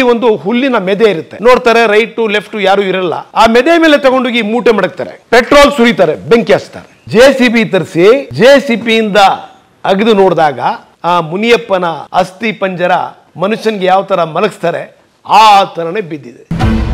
ಒಂದು ಹುಲ್ಲಿನ ಮೆದೆ ಇರುತ್ತೆ ನೋಡ್ತಾರೆ ರೈಟ್ ಲೆಫ್ಟ್ ಯಾರು ಇರಲ್ಲ ಆ ಮೆದೆ ಮೇಲೆ ತಗೊಂಡೋಗಿ ಮೂಟೆ ಮಡಗ್ತಾರೆ ಪೆಟ್ರೋಲ್ ಸುರಿತಾರೆ ಬೆಂಕಿ ಹಚ್ತಾರೆ ಜೆ ಸಿ ಬಿ ತರಿಸಿ ಜೆ ಸಿ ಇಂದ ಅಗೆದು ನೋಡಿದಾಗ ಆ ಮುನಿಯಪ್ಪನ ಅಸ್ಥಿ ಪಂಜರ ಮನುಷ್ಯನ್ಗೆ ಯಾವ ತರ ಮಲಗಿಸ್ತಾರೆ ಆ ತರನೇ ಬಿದ್ದಿದೆ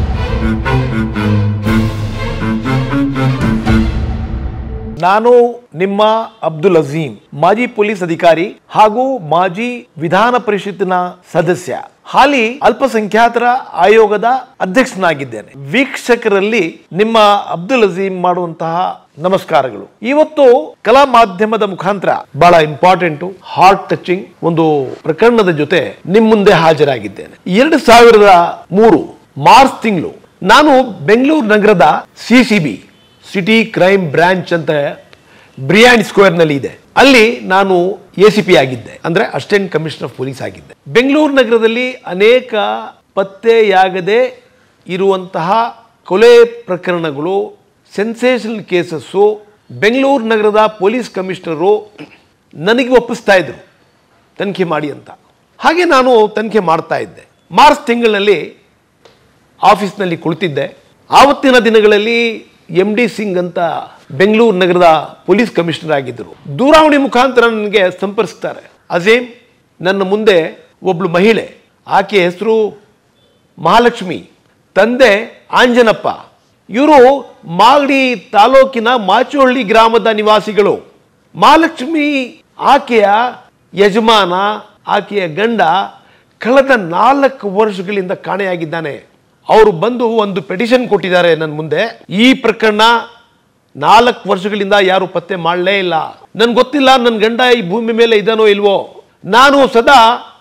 ನಾನು ನಿಮ್ಮ ಅಬ್ದುಲ್ ಅಜೀಂ ಮಾಜಿ ಪೊಲೀಸ್ ಅಧಿಕಾರಿ ಹಾಗೂ ಮಾಜಿ ವಿಧಾನ ಪರಿಷತ್ತಿನ ಸದಸ್ಯ ಹಾಲಿ ಅಲ್ಪಸಂಖ್ಯಾತರ ಆಯೋಗದ ಅಧ್ಯಕ್ಷನಾಗಿದ್ದೇನೆ ವೀಕ್ಷಕರಲ್ಲಿ ನಿಮ್ಮ ಅಬ್ದುಲ್ ಅಜೀಂ ಮಾಡುವಂತಹ ನಮಸ್ಕಾರಗಳು ಇವತ್ತು ಕಲಾ ಮಾಧ್ಯಮದ ಮುಖಾಂತರ ಬಹಳ ಇಂಪಾರ್ಟೆಂಟ್ ಹಾರ್ಟ್ ಟಚಿಂಗ್ ಒಂದು ಪ್ರಕರಣದ ಜೊತೆ ನಿಮ್ ಮುಂದೆ ಹಾಜರಾಗಿದ್ದೇನೆ ಎರಡು ಸಾವಿರದ ಮೂರು ಮಾರ್ಚ್ ತಿಂಗಳು ನಾನು ಬೆಂಗಳೂರು ನಗರದ ಸಿಸಿಬಿ ಸಿಟಿ ಕ್ರೈಮ್ ಬ್ರಾಂಚ್ ಅಂತ ಬ್ರಿಯಾನಿ ಸ್ಕ್ವೇರ್ ನಲ್ಲಿ ಇದೆ ಅಲ್ಲಿ ನಾನು ಎ ಸಿ ಪಿ ಆಗಿದ್ದೆ ಅಂದ್ರೆ ಅಸಿಸ್ಟೆಂಟ್ ಕಮಿಷನರ್ ಆಫ್ ಪೊಲೀಸ್ ಆಗಿದ್ದೆ ಬೆಂಗಳೂರು ನಗರದಲ್ಲಿ ಅನೇಕ ಪತ್ತೆಯಾಗದೆ ಇರುವಂತಹ ಕೊಲೆ ಪ್ರಕರಣಗಳು ಸೆನ್ಸೇಷನಲ್ ಕೇಸಸ್ಸು ಬೆಂಗಳೂರು ನಗರದ ಪೊಲೀಸ್ ಕಮಿಷನರು ನನಗೆ ಒಪ್ಪಿಸ್ತಾ ಇದ್ರು ತನಿಖೆ ಮಾಡಿ ಅಂತ ಹಾಗೆ ನಾನು ತನಿಖೆ ಮಾಡ್ತಾ ಇದ್ದೆ ಮಾರ್ಚ್ ತಿಂಗಳಿನಲ್ಲಿ ಆಫೀಸ್ನಲ್ಲಿ ಕುಳಿತಿದ್ದೆ ಆವತ್ತಿನ ದಿನಗಳಲ್ಲಿ ಎಂ ಡಿ ಸಿಂಗ್ ಅಂತ ಬೆಂಗಳೂರು ನಗರದ ಪೊಲೀಸ್ ಕಮಿಷನರ್ ಆಗಿದ್ದರು ದೂರವಾಣಿ ಮುಖಾಂತರ ನನಗೆ ಸಂಪರ್ಕಿಸ್ತಾರೆ ಅಜೀಮ್ ನನ್ನ ಮುಂದೆ ಒಬ್ಳು ಮಹಿಳೆ ಆಕೆ ಹೆಸರು ಮಹಾಲಕ್ಷ್ಮಿ ತಂದೆ ಆಂಜನಪ್ಪ ಇವರು ಮಾಗಡಿ ತಾಲೂಕಿನ ಮಾಚುಹಳ್ಳಿ ಗ್ರಾಮದ ನಿವಾಸಿಗಳು ಮಹಾಲಕ್ಷ್ಮಿ ಆಕೆಯ ಯಜಮಾನ ಆಕೆಯ ಗಂಡ ಕಳೆದ ನಾಲ್ಕು ವರ್ಷಗಳಿಂದ ಕಾಣೆಯಾಗಿದ್ದಾನೆ ಅವರು ಬಂದು ಒಂದು ಪೆಟಿಷನ್ ಕೊಟ್ಟಿದ್ದಾರೆ ನನ್ನ ಮುಂದೆ ಈ ಪ್ರಕರಣ ನಾಲ್ಕು ವರ್ಷಗಳಿಂದ ಯಾರು ಪತ್ತೆ ಮಾಡಲೇ ಇಲ್ಲ ನನ್ಗೆ ಗೊತ್ತಿಲ್ಲ ನನ್ನ ಗಂಡ ಈ ಭೂಮಿ ಮೇಲೆ ಇದ್ದಾನೋ ಇಲ್ವೋ ನಾನು ಸದಾ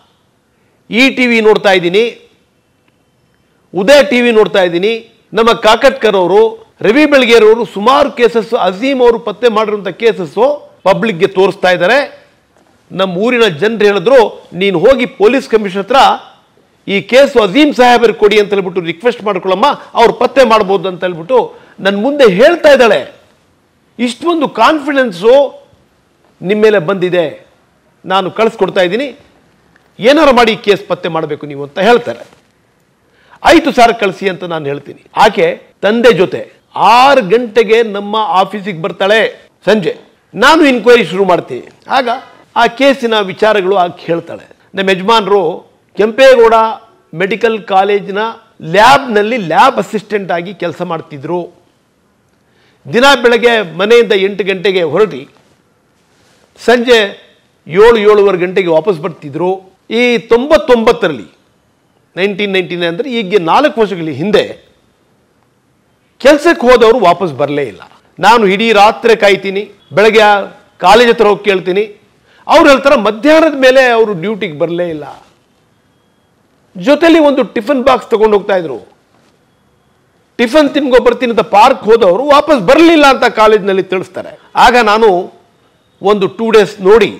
ಈ ಟಿ ವಿ ನೋಡ್ತಾ ಇದ್ದೀನಿ ಉದಯ ಟಿ ವಿ ನೋಡ್ತಾ ಇದ್ದೀನಿ ನಮ್ಮ ಕಾಕಟ್ಕರ್ ಅವರು ರವಿ ಬೆಳಗೇರವರು ಸುಮಾರು ಕೇಸಸ್ ಅಜೀಮ್ ಅವರು ಪತ್ತೆ ಮಾಡಿರುವಂಥ ಕೇಸಸ್ಸು ಪಬ್ಲಿಕ್ಗೆ ತೋರಿಸ್ತಾ ಇದ್ದಾರೆ ನಮ್ಮ ಊರಿನ ಜನರು ಹೇಳಿದ್ರು ನೀನು ಹೋಗಿ ಪೊಲೀಸ್ ಕಮಿಷನ್ ಹತ್ರ ಈ ಕೇಸು ಅಜೀಮ್ ಸಾಹೇಬರಿಗೆ ಕೊಡಿ ಅಂತ ಹೇಳ್ಬಿಟ್ಟು ರಿಕ್ವೆಸ್ಟ್ ಮಾಡ್ಕೊಳ್ಳಮ್ಮ ಅವ್ರು ಪತ್ತೆ ಮಾಡ್ಬೋದು ಅಂತ ಹೇಳ್ಬಿಟ್ಟು ನನ್ನ ಮುಂದೆ ಹೇಳ್ತಾ ಇದ್ದಾಳೆ ಇಷ್ಟೊಂದು ಕಾನ್ಫಿಡೆನ್ಸು ನಿಮ್ಮ ಮೇಲೆ ಬಂದಿದೆ ನಾನು ಕಳಿಸ್ಕೊಡ್ತಾ ಇದ್ದೀನಿ ಏನಾರು ಮಾಡಿ ಈ ಕೇಸ್ ಪತ್ತೆ ಮಾಡಬೇಕು ನೀವು ಅಂತ ಹೇಳ್ತಾರೆ ಆಯ್ತು ಸರ್ ಕಳಿಸಿ ಅಂತ ನಾನು ಹೇಳ್ತೀನಿ ಆಕೆ ತಂದೆ ಜೊತೆ ಆರು ಗಂಟೆಗೆ ನಮ್ಮ ಆಫೀಸಿಗೆ ಬರ್ತಾಳೆ ಸಂಜೆ ನಾನು ಇನ್ಕ್ವೈರಿ ಶುರು ಮಾಡ್ತೀನಿ ಆಗ ಆ ಕೇಸಿನ ವಿಚಾರಗಳು ಆಕೆ ಹೇಳ್ತಾಳೆ ನಮ್ಮ ಯಜಮಾನರು ಕೆಂಪೇಗೌಡ ಮೆಡಿಕಲ್ ಕಾಲೇಜಿನ ಲ್ಯಾಬ್ನಲ್ಲಿ ಲ್ಯಾಬ್ ಅಸಿಸ್ಟೆಂಟ್ ಆಗಿ ಕೆಲಸ ಮಾಡ್ತಿದ್ರು ದಿನ ಬೆಳಗ್ಗೆ ಮನೆಯಿಂದ ಎಂಟು ಗಂಟೆಗೆ ಹೊರಟಿ ಸಂಜೆ ಏಳು ಏಳುವರೆ ಗಂಟೆಗೆ ವಾಪಸ್ ಬರ್ತಿದ್ರು ಈ ತೊಂಬತ್ತೊಂಬತ್ತರಲ್ಲಿ ನೈನ್ಟೀನ್ ನೈನ್ಟಿ ನೈನ್ ಅಂದರೆ ಈಗ ನಾಲ್ಕು ವರ್ಷಗಳ ಹಿಂದೆ ಕೆಲಸಕ್ಕೆ ಹೋದವರು ವಾಪಸ್ ಬರಲೇ ಇಲ್ಲ ನಾನು ಇಡೀ ರಾತ್ರಿ ಕಾಯ್ತೀನಿ ಬೆಳಗ್ಗೆ ಕಾಲೇಜ್ ಹತ್ರ ಹೋಗಿ ಕೇಳ್ತೀನಿ ಅವ್ರು ಹೇಳ್ತಾರೆ ಮಧ್ಯಾಹ್ನದ ಮೇಲೆ ಅವರು ಡ್ಯೂಟಿಗೆ ಬರಲೇ ಇಲ್ಲ ಜೊತೆಲಿ ಒಂದು ಟಿಫನ್ ಬಾಕ್ಸ್ ತಗೊಂಡು ಹೋಗ್ತಾ ಇದ್ರು ಟಿಫನ್ ತಿನ್ಕೊ ಬರ್ತೀನಿ ಅಂತ ಪಾರ್ಕ್ ಹೋದವರು ವಾಪಸ್ ಬರಲಿಲ್ಲ ಅಂತ ಕಾಲೇಜ್ನಲ್ಲಿ ತಿಳಿಸ್ತಾರೆ ಆಗ ನಾನು ಒಂದು ಟೂ ಡೇಸ್ ನೋಡಿ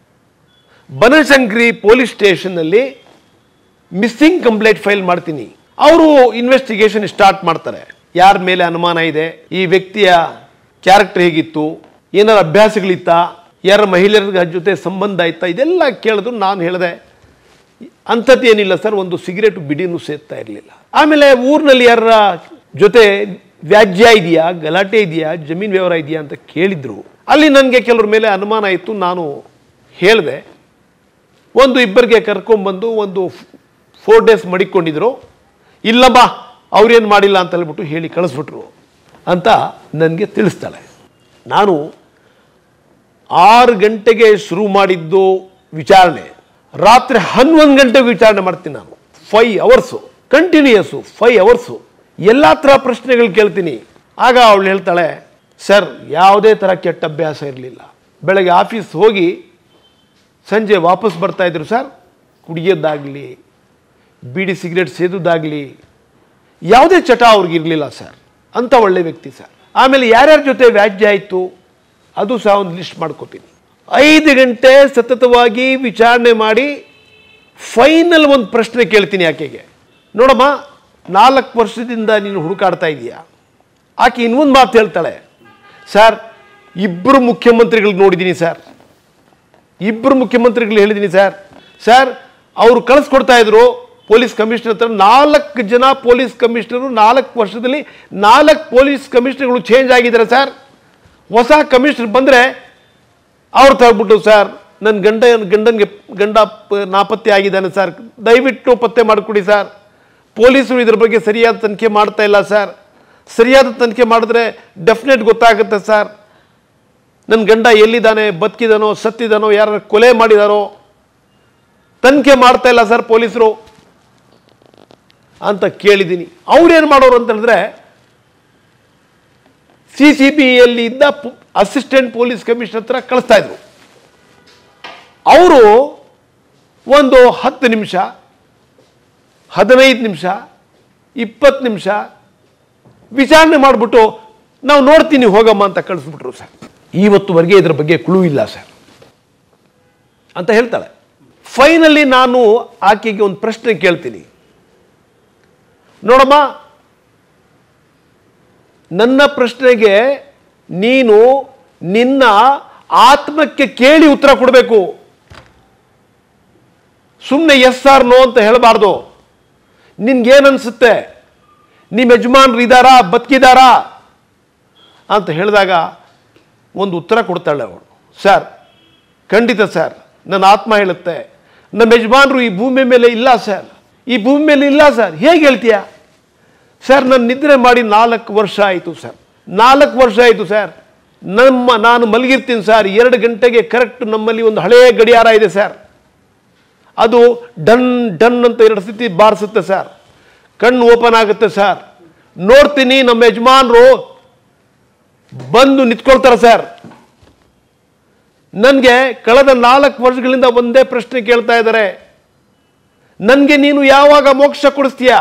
ಬನಶಂಕರಿ ಪೊಲೀಸ್ ಸ್ಟೇಷನ್ನಲ್ಲಿ ಮಿಸ್ಸಿಂಗ್ ಕಂಪ್ಲೇಂಟ್ ಫೈಲ್ ಮಾಡ್ತೀನಿ ಅವರು ಇನ್ವೆಸ್ಟಿಗೇಷನ್ ಸ್ಟಾರ್ಟ್ ಮಾಡ್ತಾರೆ ಯಾರ ಮೇಲೆ ಅನುಮಾನ ಇದೆ ಈ ವ್ಯಕ್ತಿಯ ಕ್ಯಾರೆಕ್ಟರ್ ಹೇಗಿತ್ತು ಏನಾರು ಅಭ್ಯಾಸಗಳಿತ್ತಾ ಯಾರ ಮಹಿಳೆಯರ ಜೊತೆ ಸಂಬಂಧ ಇತ್ತಾ ಇದೆಲ್ಲ ಕೇಳಿದ್ರು ನಾನು ಹೇಳಿದೆ ಅಂಥದ್ದು ಏನಿಲ್ಲ ಸರ್ ಒಂದು ಸಿಗರೇಟ್ ಬಿಡಿನೂ ಸೇರ್ತಾ ಇರಲಿಲ್ಲ ಆಮೇಲೆ ಊರಿನಲ್ಲಿ ಯಾರ ಜೊತೆ ವ್ಯಾಜ್ಯ ಇದೆಯಾ ಗಲಾಟೆ ಇದೆಯಾ ಜಮೀನು ವ್ಯವಹಾರ ಇದೆಯಾ ಅಂತ ಕೇಳಿದ್ರು ಅಲ್ಲಿ ನನಗೆ ಕೆಲವ್ರ ಮೇಲೆ ಅನುಮಾನ ಇತ್ತು ನಾನು ಹೇಳಿದೆ ಒಂದು ಇಬ್ಬರಿಗೆ ಕರ್ಕೊಂಡ್ಬಂದು ಒಂದು ಫೋರ್ ಡೇಸ್ ಮಡಿಕೊಂಡಿದ್ರು ಇಲ್ಲ ಬಾ ಅವ್ರೇನು ಮಾಡಿಲ್ಲ ಅಂತ ಹೇಳ್ಬಿಟ್ಟು ಹೇಳಿ ಕಳಿಸ್ಬಿಟ್ರು ಅಂತ ನನಗೆ ತಿಳಿಸ್ತಾಳೆ ನಾನು ಆರು ಗಂಟೆಗೆ ಶುರು ಮಾಡಿದ್ದು ವಿಚಾರಣೆ ರಾತ್ರಿ ಹನ್ನೊಂದು ಗಂಟೆ ವಿಚಾರಣೆ ಮಾಡ್ತೀನಿ ನಾನು five hours continuous five hours ಎಲ್ಲ ಥರ ಪ್ರಶ್ನೆಗಳು ಕೇಳ್ತೀನಿ ಆಗ ಅವಳು ಹೇಳ್ತಾಳೆ ಸರ್ ಯಾವುದೇ ಥರ ಕೆಟ್ಟ ಅಭ್ಯಾಸ ಇರಲಿಲ್ಲ ಬೆಳಗ್ಗೆ ಆಫೀಸ್ ಹೋಗಿ ಸಂಜೆ ವಾಪಸ್ ಬರ್ತಾ ಇದ್ರು ಸರ್ ಕುಡಿಯೋದಾಗಲಿ ಬೀಡಿ ಸಿಗರೇಟ್ ಸೇದೋದಾಗಲಿ ಯಾವುದೇ ಚಟ ಅವ್ರಿಗೆ ಇರಲಿಲ್ಲ ಸರ್ ಅಂತ ಒಳ್ಳೆ ವ್ಯಕ್ತಿ ಸರ್ ಆಮೇಲೆ ಯಾರ್ಯಾರ ಜೊತೆ ವ್ಯಾಜ್ಯ ಆಯಿತು ಅದು ಸಹ ಒಂದು ಲಿಸ್ಟ್ ಮಾಡ್ಕೋತೀನಿ ಐದು ಗಂಟೆ ಸತತವಾಗಿ ವಿಚಾರಣೆ ಮಾಡಿ ಫೈನಲ್ ಒಂದು ಪ್ರಶ್ನೆ ಕೇಳ್ತೀನಿ ಆಕೆಗೆ ನೋಡಮ್ಮ ನಾಲ್ಕು ವರ್ಷದಿಂದ ನೀನು ಹುಡುಕಾಡ್ತಾ ಇದೀಯಾ ಆಕೆ ಇನ್ನೊಂದು ಮಾತು ಹೇಳ್ತಾಳೆ ಸರ್ ಇಬ್ಬರು ಮುಖ್ಯಮಂತ್ರಿಗಳು ನೋಡಿದ್ದೀನಿ ಸರ್ ಇಬ್ಬರು ಮುಖ್ಯಮಂತ್ರಿಗಳು ಹೇಳಿದ್ದೀನಿ ಸರ್ ಸರ್ ಅವರು ಕಳಿಸ್ಕೊಡ್ತಾ ಇದ್ರು ಪೊಲೀಸ್ ಕಮಿಷನರ್ ಹತ್ರ ನಾಲ್ಕು ಜನ ಪೊಲೀಸ್ ಕಮಿಷನರು ನಾಲ್ಕು ವರ್ಷದಲ್ಲಿ ನಾಲ್ಕು ಪೊಲೀಸ್ ಕಮಿಷನರ್ಗಳು ಚೇಂಜ್ ಆಗಿದ್ದಾರೆ ಸರ್ ಹೊಸ ಕಮಿಷನರ್ ಬಂದರೆ ಅವ್ರು ತಗ್ಬಿಟ್ಟು ಸರ್ ನನ್ನ ಗಂಡ ಗಂಡನಿಗೆ ಗಂಡ ಪ- ನಾಪತ್ತೆ ಆಗಿದ್ದಾನೆ ಸರ್ ದಯವಿಟ್ಟು ಪತ್ತೆ ಮಾಡಿಕೊಡಿ ಸರ್ ಪೊಲೀಸರು ಇದ್ರ ಬಗ್ಗೆ ಸರಿಯಾದ ತನಿಖೆ ಮಾಡ್ತಾ ಇಲ್ಲ ಸರ್ ಸರಿಯಾದ ತನಿಖೆ ಮಾಡಿದ್ರೆ ಡೆಫಿನೆಟ್ ಗೊತ್ತಾಗುತ್ತೆ ಸರ್ ನನ್ನ ಗಂಡ ಎಲ್ಲಿದ್ದಾನೆ ಬದುಕಿದಾನೋ ಸತ್ತಿದಾನೋ ಯಾರು ಕೊಲೆ ಮಾಡಿದಾರೋ ತನಿಖೆ ಮಾಡ್ತಾ ಇಲ್ಲ ಸರ್ ಪೊಲೀಸರು ಅಂತ ಕೇಳಿದ್ದೀನಿ ಅವ್ರೇನು ಮಾಡೋರು ಅಂತ ಹೇಳಿದ್ರೆ ಸಿ ಸಿ ಬಿಯಲ್ಲಿ ಇದ್ದ ಅಸಿಸ್ಟೆಂಟ್ ಪೊಲೀಸ್ ಕಮಿಷನರ್ ಹತ್ರ ಕಳಿಸ್ತಾ ಇದ್ರು ಅವರು ಒಂದು ಹತ್ತು ನಿಮಿಷ ಹದಿನೈದು ನಿಮಿಷ ಇಪ್ಪತ್ತು ನಿಮಿಷ ವಿಚಾರಣೆ ಮಾಡಿಬಿಟ್ಟು ನಾವು ನೋಡ್ತೀನಿ ಹೋಗಮ್ಮ ಅಂತ ಕಳಿಸ್ಬಿಟ್ರು ಸರ್ ಇವತ್ತುವರೆಗೆ ಇದ್ರ ಬಗ್ಗೆ ಕ್ಲೂ ಇಲ್ಲ ಸರ್ ಅಂತ ಹೇಳ್ತಾಳೆ ಫೈನಲಿ ನಾನು ಆಕೆಗೆ ಒಂದು ಪ್ರಶ್ನೆ ಕೇಳ್ತೀನಿ ನೋಡಮ್ಮ ನನ್ನ ಪ್ರಶ್ನೆಗೆ ನೀನು ನಿನ್ನ ಆತ್ಮಕ್ಕೆ ಕೇಳಿ ಉತ್ತರ ಕೊಡಬೇಕು ಸುಮ್ಮನೆ ಎಸ್ ಆರ್ ನೋ ಅಂತ ಹೇಳಬಾರ್ದು ನಿನ್ಗೇನನ್ಸುತ್ತೆ ನಿಮ್ಮ ಯಜಮಾನ್ರು ಇದ್ದಾರಾ ಬದುಕಿದಾರಾ ಅಂತ ಹೇಳಿದಾಗ ಒಂದು ಉತ್ತರ ಕೊಡ್ತಾಳೆ ಅವಳು ಸರ್ ಖಂಡಿತ ಸರ್ ನನ್ನ ಆತ್ಮ ಹೇಳುತ್ತೆ ನಮ್ಮ ಯಜಮಾನರು ಈ ಭೂಮಿ ಮೇಲೆ ಇಲ್ಲ ಸರ್ ಈ ಭೂಮಿ ಮೇಲೆ ಇಲ್ಲ ಸರ್ ಹೇಗೆ ಹೇಳ್ತೀಯ ಸರ್ ನಾನು ನಿದ್ರೆ ಮಾಡಿ ನಾಲ್ಕು ವರ್ಷ ಆಯಿತು ಸರ್ ನಾಲ್ಕು ವರ್ಷ ಆಯಿತು ಸರ್ ನಮ್ಮ ನಾನು ಮಲಗಿರ್ತೀನಿ ಸರ್ ಎರಡು ಗಂಟೆಗೆ ಕರೆಕ್ಟ್ ನಮ್ಮಲ್ಲಿ ಒಂದು ಹಳೆಯ ಗಡಿಯಾರ ಇದೆ ಸರ್ ಅದು ಡನ್ ಡನ್ ಅಂತ ಎರಡು ಸತಿ ಬಾರಿಸುತ್ತೆ ಸರ್ ಕಣ್ಣು ಓಪನ್ ಆಗುತ್ತೆ ಸರ್ ನೋಡ್ತೀನಿ ನಮ್ಮ ಯಜಮಾನರು ಬಂದು ನಿಂತ್ಕೊಳ್ತಾರೆ ಸರ್ ನನಗೆ ಕಳೆದ ನಾಲ್ಕು ವರ್ಷಗಳಿಂದ ಒಂದೇ ಪ್ರಶ್ನೆ ಕೇಳ್ತಾ ಇದ್ದಾರೆ ನನಗೆ ನೀನು ಯಾವಾಗ ಮೋಕ್ಷ ಕೊಡಿಸ್ತೀಯ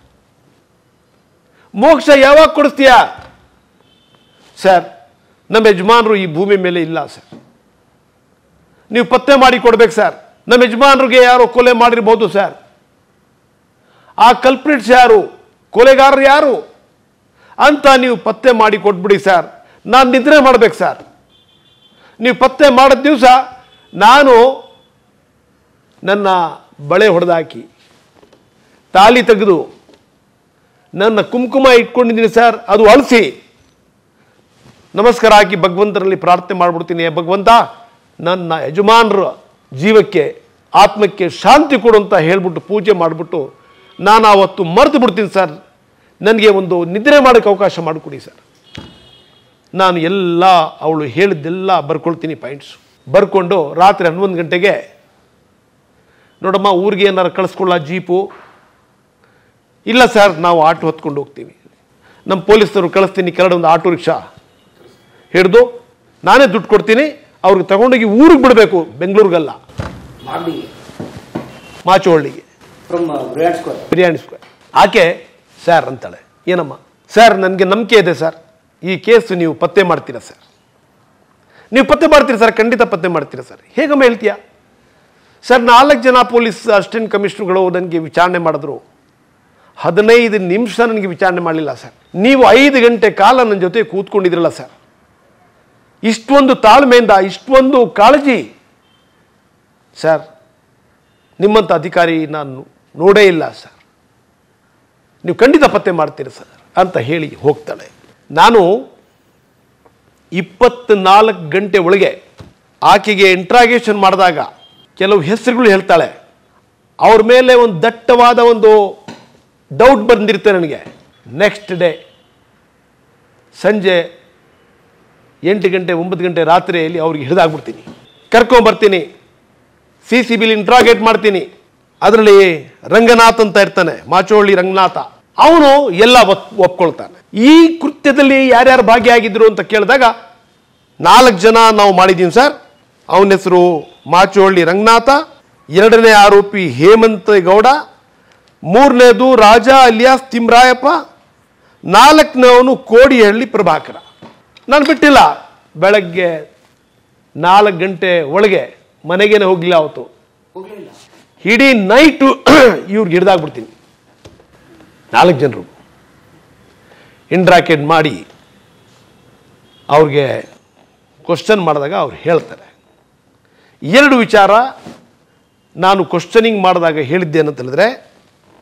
ಮೋಕ್ಷ ಯಾವಾಗ ಕೊಡಿಸ್ತೀಯ ಸರ್ ನಮ್ಮ ಯಜಮಾನರು ಈ ಭೂಮಿ ಮೇಲೆ ಇಲ್ಲ ಸರ್ ನೀವು ಪತ್ತೆ ಮಾಡಿ ಕೊಡ್ಬೇಕು ಸರ್ ನಮ್ಮ ಯಜಮಾನರಿಗೆ ಯಾರೋ ಕೊಲೆ ಮಾಡಿರ್ಬೋದು ಸರ್ ಆ ಕಲ್ಪ್ರಿಟ್ಸ್ ಯಾರು ಕೊಲೆಗಾರರು ಯಾರು ಅಂತ ನೀವು ಪತ್ತೆ ಮಾಡಿ ಕೊಟ್ಬಿಡಿ ಸರ್ ನಾನು ನಿದ್ರೆ ಮಾಡ್ಬೇಕು ಸರ್ ನೀವು ಪತ್ತೆ ಮಾಡಿದ ದಿವಸ ನಾನು ನನ್ನ ಬಳೆ ಹೊಡೆದಾಕಿ ತಾಲಿ ತೆಗೆದು ನನ್ನ ಕುಂಕುಮ ಇಟ್ಕೊಂಡಿದ್ದೀನಿ ಸರ್ ಅದು ಅಳಿಸಿ ನಮಸ್ಕಾರ ಹಾಕಿ ಭಗವಂತರಲ್ಲಿ ಪ್ರಾರ್ಥನೆ ಮಾಡ್ಬಿಡ್ತೀನಿ ಭಗವಂತ ನನ್ನ ಯಜಮಾನರ ಜೀವಕ್ಕೆ ಆತ್ಮಕ್ಕೆ ಶಾಂತಿ ಕೊಡು ಅಂತ ಹೇಳ್ಬಿಟ್ಟು ಪೂಜೆ ಮಾಡಿಬಿಟ್ಟು ನಾನು ಆವತ್ತು ಮರೆತು ಬಿಡ್ತೀನಿ ಸರ್ ನನಗೆ ಒಂದು ನಿದ್ರೆ ಮಾಡೋಕ್ಕೆ ಅವಕಾಶ ಮಾಡಿಕೊಡಿ ಸರ್ ನಾನು ಎಲ್ಲ ಅವಳು ಹೇಳಿದ್ದೆಲ್ಲ ಬರ್ಕೊಳ್ತೀನಿ ಪಾಯಿಂಟ್ಸ್ ಬರ್ಕೊಂಡು ರಾತ್ರಿ ಹನ್ನೊಂದು ಗಂಟೆಗೆ ನೋಡಮ್ಮ ಊರಿಗೆ ಏನಾರು ಕಳಿಸ್ಕೊಳ್ಳ ಜೀಪು ಇಲ್ಲ ಸರ್ ನಾವು ಆಟೋ ಹೊತ್ಕೊಂಡು ಹೋಗ್ತೀವಿ ನಮ್ಮ ಪೊಲೀಸರು ಕಳಿಸ್ತೀನಿ ಕೆರಡು ಒಂದು ಆಟೋ ರಿಕ್ಷಾ ಹಿಡಿದು ನಾನೇ ದುಡ್ಡು ಕೊಡ್ತೀನಿ ಅವ್ರಿಗೆ ತಗೊಂಡೋಗಿ ಊರಿಗೆ ಬಿಡಬೇಕು ಬೆಂಗಳೂರಿಗಲ್ಲ ಮಾಗಡಿಗೆ ಮಾಚೋಹಳ್ಳಿಗೆ from Brian square biryani square ಆಕೆ ಸರ್ ಅಂತಾಳೆ ಏನಮ್ಮ ಸರ್ ನನಗೆ ನಂಬಿಕೆ ಇದೆ ಸರ್ ಈ ಕೇಸು ನೀವು ಪತ್ತೆ ಮಾಡ್ತೀರಾ ಸರ್ ನೀವು ಪತ್ತೆ ಮಾಡ್ತೀರಾ ಸರ್ ಖಂಡಿತ ಪತ್ತೆ ಮಾಡ್ತೀರಾ ಸರ್ ಹೇಗಮ್ಮ ಹೇಳ್ತೀಯಾ ಸರ್ ನಾಲ್ಕು ಜನ ಪೊಲೀಸ್ ಅಸಿಸ್ಟೆಂಟ್ ಕಮಿಷನರ್ಗಳು ನನಗೆ ವಿಚಾರಣೆ ಮಾಡಿದ್ರು ಹದಿನೈದು ನಿಮಿಷ ನನಗೆ ವಿಚಾರಣೆ ಮಾಡಲಿಲ್ಲ ಸರ್ ನೀವು ಐದು ಗಂಟೆ ಕಾಲ ನನ್ನ ಜೊತೆ ಕೂತ್ಕೊಂಡಿದ್ರಲ್ಲ ಸರ್ ಇಷ್ಟೊಂದು ತಾಳ್ಮೆಯಿಂದ ಇಷ್ಟೊಂದು ಕಾಳಜಿ ಸರ್ ನಿಮ್ಮಂಥ ಅಧಿಕಾರಿ ನಾನು ನೋಡೇ ಇಲ್ಲ ಸರ್ ನೀವು ಖಂಡಿತ ಪತ್ತೆ ಮಾಡ್ತೀರಿ ಸರ್ ಅಂತ ಹೇಳಿ ಹೋಗ್ತಾಳೆ ನಾನು ಇಪ್ಪತ್ನಾಲ್ಕು ಗಂಟೆ ಒಳಗೆ ಆಕೆಗೆ ಇಂಟ್ರಾಗೇಷನ್ ಮಾಡಿದಾಗ ಕೆಲವು ಹೆಸರುಗಳು ಹೇಳ್ತಾಳೆ ಅವ್ರ ಮೇಲೆ ಒಂದು ದಟ್ಟವಾದ ಒಂದು ಡೌಟ್ ಬಂದಿರುತ್ತೆ ನನಗೆ ನೆಕ್ಸ್ಟ್ ಡೇ ಸಂಜೆ ಎಂಟು ಗಂಟೆ ಒಂಬತ್ತು ಗಂಟೆ ರಾತ್ರಿಯಲ್ಲಿ ಅವ್ರಿಗೆ ಹಿಡಿದಾಗ್ಬಿಡ್ತೀನಿ ಕರ್ಕೊಂಬರ್ತೀನಿ ಸಿ ಸಿ ಬಿಲಿ ಇಂಟ್ರಾಗೇಟ್ ಮಾಡ್ತೀನಿ ಅದರಲ್ಲಿ ರಂಗನಾಥ್ ಅಂತ ಇರ್ತಾನೆ ಮಾಚೋಳ್ಳಿ ರಂಗನಾಥ ಅವನು ಎಲ್ಲ ಒಪ್ ಒಪ್ಕೊಳ್ತಾನೆ ಈ ಕೃತ್ಯದಲ್ಲಿ ಯಾರ್ಯಾರು ಭಾಗಿಯಾಗಿದ್ರು ಅಂತ ಕೇಳಿದಾಗ ನಾಲ್ಕು ಜನ ನಾವು ಮಾಡಿದ್ದೀವಿ ಸರ್ ಅವನ ಹೆಸರು ಮಾಚೋಳ್ಳಿ ರಂಗನಾಥ ಎರಡನೇ ಆರೋಪಿ ಹೇಮಂತ ಗೌಡ ಮೂರನೇದು ರಾಜ ಅಲಿಯಾಸ್ ತಿಮ್ರಾಯಪ್ಪ ನಾಲ್ಕನೇವನು ಕೋಡಿಹಳ್ಳಿ ಪ್ರಭಾಕರ ನಾನು ಬಿಟ್ಟಿಲ್ಲ ಬೆಳಗ್ಗೆ ನಾಲ್ಕು ಗಂಟೆ ಒಳಗೆ ಮನೆಗೇನೆ ಹೋಗಿಲ್ಲ ಅವತ್ತು ಹೋಗ್ಲಿಲ್ಲ ಇಡೀ ನೈಟು ಇವ್ರಿಗೆ ಹಿಡ್ದಾಗ್ಬಿಡ್ತೀನಿ ನಾಲ್ಕು ಜನರು ಇಂಡ್ರಾಕೆಟ್ ಮಾಡಿ ಅವ್ರಿಗೆ ಕ್ವಶನ್ ಮಾಡಿದಾಗ ಅವ್ರು ಹೇಳ್ತಾರೆ ಎರಡು ವಿಚಾರ ನಾನು ಕ್ವಶನಿಂಗ್ ಮಾಡಿದಾಗ ಹೇಳಿದ್ದೆ ಅಂತ ಹೇಳಿದ್ರೆ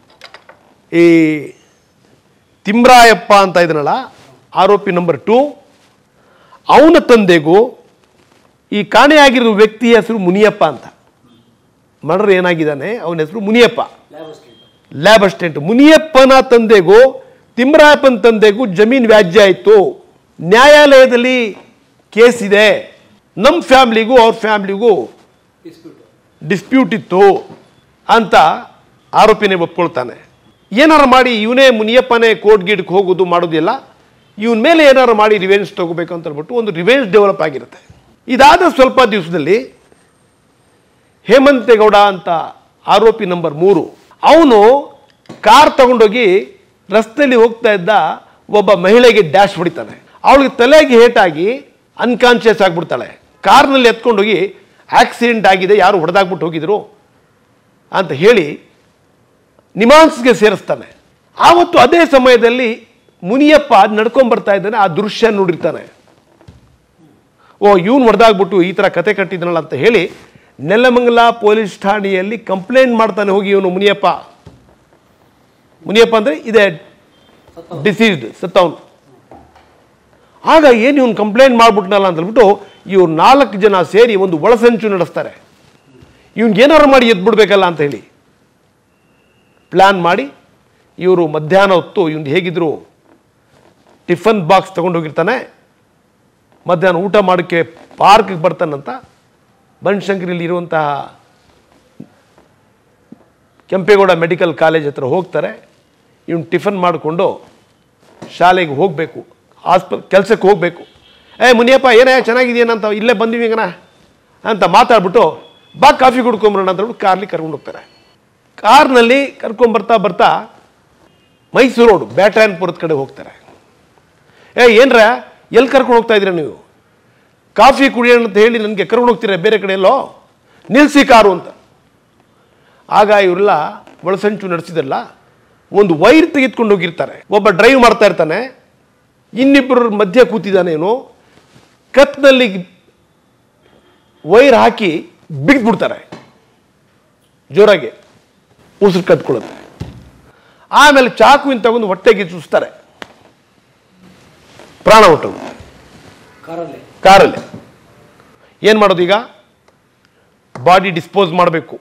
ಈ ತಿಮ್ರಾಯಪ್ಪ ಅಂತ ಇದನ್ನಲ್ಲ ಆರೋಪಿ ನಂಬರ್ ಟು ಅವನ ತಂದೆಗೂ ಈ ಕಾಣೆಯಾಗಿರೋ ವ್ಯಕ್ತಿಯ ಹೆಸರು ಮುನಿಯಪ್ಪ ಅಂತ ಮರ್ಡರ್ ಏನಾಗಿದ್ದಾನೆ ಅವನ ಹೆಸರು Muniyappa lab assistant lab assistant ಮುನಿಯಪ್ಪನ ತಂದೆಗೂ ತಿಮ್ರಾಯಪ್ಪನ ತಂದೆಗೂ ಜಮೀನು ವ್ಯಾಜ್ಯ ಆಯಿತು ನ್ಯಾಯಾಲಯದಲ್ಲಿ ಕೇಸ್ ಇದೆ ನಮ್ಮ ಫ್ಯಾಮ್ಲಿಗೂ ಅವ್ರ ಫ್ಯಾಮ್ಲಿಗೂ ಡಿಸ್ಪ್ಯೂಟ್ ಡಿಸ್ಪ್ಯೂಟ್ ಇತ್ತು ಅಂತ ಆರೋಪಿನೇ ಒಪ್ಕೊಳ್ತಾನೆ ಏನಾರು ಮಾಡಿ ಇವನೇ ಮುನಿಯಪ್ಪನೇ ಕೋರ್ಟ್ ಗೀಡ್ಗೆ ಹೋಗೋದು ಮಾಡೋದಿಲ್ಲ ಇವನ ಮೇಲೆ ಏನಾರು ಮಾಡಿ ರಿವೆಂಜ್ ತಗೋಬೇಕು ಅಂತ ಹೇಳ್ಬಿಟ್ಟು ಒಂದು ರಿವೆಂಜ್ ಡೆವಲಪ್ ಆಗಿರುತ್ತೆ ಇದಾದ ಸ್ವಲ್ಪ ದಿವಸದಲ್ಲಿ ಹೇಮಂತೇಗೌಡ ಅಂತ ಆರೋಪಿ ನಂಬರ್ ಮೂರು ಅವನು ಕಾರ್ ತಗೊಂಡೋಗಿ ರಸ್ತೆಯಲ್ಲಿ ಹೋಗ್ತಾ ಇದ್ದ ಒಬ್ಬ ಮಹಿಳೆಗೆ ಡ್ಯಾಶ್ ಹೊಡಿತಾನೆ ಅವಳಿಗೆ ತಲೆಗೆ ಹೇಟಾಗಿ ಅನ್ಕಾನ್ಶಿಯಸ್ ಆಗಿಬಿಡ್ತಾಳೆ ಕಾರ್ನಲ್ಲಿ ಎತ್ಕೊಂಡೋಗಿ ಆಕ್ಸಿಡೆಂಟ್ ಆಗಿದೆ ಯಾರು ಹೊಡೆದಾಗ್ಬಿಟ್ಟು ಹೋಗಿದ್ರು ಅಂತ ಹೇಳಿ ನಿಮಾನ್ಸ್ಗೆ ಸೇರಿಸ್ತಾನೆ ಆವತ್ತು ಅದೇ ಸಮಯದಲ್ಲಿ ಮುನಿಯಪ್ಪ ನಡ್ಕೊಂಡ್ ಬರ್ತಾ ಇದ್ದಾನೆ ಆ ದೃಶ್ಯ ನೋಡಿರ್ತಾನೆ ಓ ಇವನು ಹೊಡೆದಾಗ್ಬಿಟ್ಟು ಈ ಥರ ಕತೆ ಕಟ್ಟಿದ್ನಲ್ಲ ಅಂತ ಹೇಳಿ ನೆಲಮಂಗಲ ಪೊಲೀಸ್ ಠಾಣೆಯಲ್ಲಿ ಕಂಪ್ಲೇಂಟ್ ಮಾಡ್ತಾನೆ ಹೋಗಿ ಇವನು ಮುನಿಯಪ್ಪ ಮುನಿಯಪ್ಪ ಅಂದರೆ ಇದೆ ಡಿಸೀಸ್ಡ್ ಸತ್ತವನು ಆಗ ಏನು ಇವನು ಕಂಪ್ಲೇಂಟ್ ಮಾಡ್ಬಿಟ್ನಲ್ಲ ಅಂತ ಹೇಳ್ಬಿಟ್ಟು ಇವ್ರು ನಾಲ್ಕು ಜನ ಸೇರಿ ಒಂದು ಒಳಸಂಚು ನಡೆಸ್ತಾರೆ ಇವ್ನಿಗೆ ಏನಾರು ಮಾಡಿ ಎದ್ಬಿಡ್ಬೇಕಲ್ಲ ಅಂತ ಹೇಳಿ ಪ್ಲ್ಯಾನ್ ಮಾಡಿ ಇವರು ಮಧ್ಯಾಹ್ನ ಹೊತ್ತು ಇವ್ನು ಹೇಗಿದ್ರು ಟಿಫನ್ ಬಾಕ್ಸ್ ತಗೊಂಡೋಗಿರ್ತಾನೆ ಮಧ್ಯಾಹ್ನ ಊಟ ಮಾಡೋಕ್ಕೆ ಪಾರ್ಕ್ಗೆ ಬರ್ತಾನಂತ ಬನಶಂಕರಿಯಲ್ಲಿ ಇರುವಂತಹ ಕೆಂಪೇಗೌಡ ಮೆಡಿಕಲ್ ಕಾಲೇಜ್ ಹತ್ರ ಹೋಗ್ತಾರೆ ಇವನು ಟಿಫನ್ ಮಾಡಿಕೊಂಡು ಶಾಲೆಗೆ ಹೋಗಬೇಕು ಆಸ್ಪ ಕೆಲಸಕ್ಕೆ ಹೋಗಬೇಕು ಏ ಮುನಿಯಪ್ಪ ಏನೇ ಚೆನ್ನಾಗಿದೆಯೇನಂತ ಇಲ್ಲೇ ಬಂದಿವಿ ಈಗನ ಅಂತ ಮಾತಾಡ್ಬಿಟ್ಟು ಬಾ ಕಾಫಿ ಕುಡ್ಕೊಂಬರೋಣ ಅಂತ ಹೇಳ್ಬಿಟ್ಟು ಕಾರ್ಲಿ ಕರ್ಕೊಂಡು ಹೋಗ್ತಾರೆ ಕಾರ್ನಲ್ಲಿ ಕರ್ಕೊಂಬರ್ತಾ ಬರ್ತಾ ಮೈಸೂರು ರೋಡ್ ಬ್ಯಾಟ್ರಾಯನ್ಪುರದ ಕಡೆ ಹೋಗ್ತಾರೆ ಏ ಏನ್ರ ಎಲ್ಲಿ ಕರ್ಕೊಂಡು ಹೋಗ್ತಾ ಇದ್ದೀರಾ ನೀವು ಕಾಫಿ ಕುಡಿಯೋಣ ಅಂತ ಹೇಳಿ ನನಗೆ ಕರ್ಕೊಂಡು ಹೋಗ್ತೀರಾ ಬೇರೆ ಕಡೆ ಎಲ್ಲೋ ನಿಲ್ಲಿಸಿ ಕಾರು ಅಂತ ಆಗ ಇವರೆಲ್ಲ ಒಳಸಂಚು ನಡೆಸಿದಲ್ಲ ಒಂದು ವೈರ್ ತೆಗೆದುಕೊಂಡು ಹೋಗಿರ್ತಾರೆ ಒಬ್ಬ ಡ್ರೈವ್ ಮಾಡ್ತಾ ಇರ್ತಾನೆ ಇನ್ನಿಬ್ಬರ ಮಧ್ಯೆ ಕೂತಿದ್ದಾನೇನು ಕತ್ನಲ್ಲಿ ವೈರ್ ಹಾಕಿ ಬಿಡ್ತಾರೆ ಜೋರಾಗಿ ಉಸಿರು ಕಟ್ಕೊಳ್ಳುತ್ತೆ ಆಮೇಲೆ ಚಾಕುವಿನ ತಗೊಂಡು ಹೊಟ್ಟೆಗೆ ಚುಸ್ತಾರೆ ಪ್ರಾಣ ಹೊಟ್ಟು ಕಾರಲ್ಲಿ ಕಾರಲ್ಲಿ ಏನು ಮಾಡೋದು ಈಗ ಬಾಡಿ ಡಿಸ್ಪೋಸ್ ಮಾಡಬೇಕು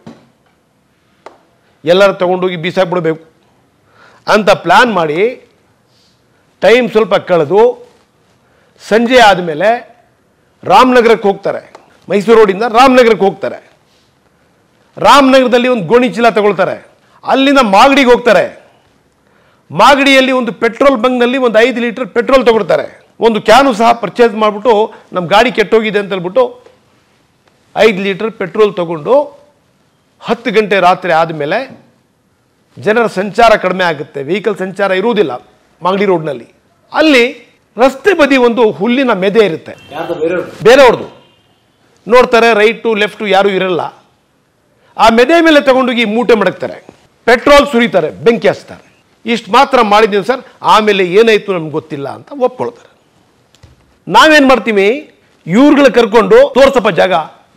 ಎಲ್ಲರೂ ತಗೊಂಡೋಗಿ ಬೀಸಾಕ್ಬಿಡ್ಬೇಕು ಅಂತ ಪ್ಲ್ಯಾನ್ ಮಾಡಿ ಟೈಮ್ ಸ್ವಲ್ಪ ಕಳೆದು ಸಂಜೆ ಆದಮೇಲೆ ರಾಮನಗರಕ್ಕೆ ಹೋಗ್ತಾರೆ ಮೈಸೂರು ರೋಡಿಂದ ರಾಮನಗರಕ್ಕೆ ಹೋಗ್ತಾರೆ ರಾಮನಗರದಲ್ಲಿ ಒಂದು ಗೋಣಿ ಚೀಲ ತಗೊಳ್ತಾರೆ ಅಲ್ಲಿಂದ ಮಾಗಡಿಗೆ ಹೋಗ್ತಾರೆ ಮಾಗಡಿಯಲ್ಲಿ ಒಂದು ಪೆಟ್ರೋಲ್ ಬಂಕ್ನಲ್ಲಿ ಒಂದು ಐದು ಲೀಟರ್ ಪೆಟ್ರೋಲ್ ತಗೊಳ್ತಾರೆ ಒಂದು ಕ್ಯಾನು ಸಹ ಪರ್ಚೇಸ್ ಮಾಡಿಬಿಟ್ಟು ನಮ್ಮ ಗಾಡಿ ಕೆಟ್ಟೋಗಿದೆ ಅಂತ ಹೇಳ್ಬಿಟ್ಟು ಐದು ಲೀಟರ್ ಪೆಟ್ರೋಲ್ ತಗೊಂಡು ಹತ್ತು ಗಂಟೆ ರಾತ್ರಿ ಆದಮೇಲೆ ಜನರ ಸಂಚಾರ ಕಡಿಮೆ ಆಗುತ್ತೆ ವೆಹಿಕಲ್ ಸಂಚಾರ ಇರುವುದಿಲ್ಲ ಮಾಗಡಿ ರೋಡ್ನಲ್ಲಿ ಅಲ್ಲಿ ರಸ್ತೆ ಬದಿ ಒಂದು ಹುಲ್ಲಿನ ಮೆದೆ ಇರುತ್ತೆ ಯಾರ್ದು ಬೇರೆಯವ್ರು ಬೇರೆಯವ್ರದ್ದು ನೋಡ್ತಾರೆ ರೈಟು ಲೆಫ್ಟು ಯಾರೂ ಇರಲ್ಲ ಆ ಮೆದೆ ಮೇಲೆ ತಗೊಂಡೋಗಿ ಮೂಟೆ ಮಡಗ್ತಾರೆ ಪೆಟ್ರೋಲ್ ಸುರಿತಾರೆ ಬೆಂಕಿ ಹಚ್ತಾರೆ ಇಷ್ಟು ಮಾತ್ರ ಮಾಡಿದ್ದೀನಿ ಸರ್ ಆಮೇಲೆ ಏನಾಯ್ತು ನಮ್ಗೆ ಗೊತ್ತಿಲ್ಲ ಅಂತ ಒಪ್ಕೊಳ್ತಾರೆ ನಾವೇನು ಮಾಡ್ತೀವಿ ಇವ್ರುಗಳ ಕರ್ಕೊಂಡು ತೋರ್ಸಪ್ಪ ಜಾಗ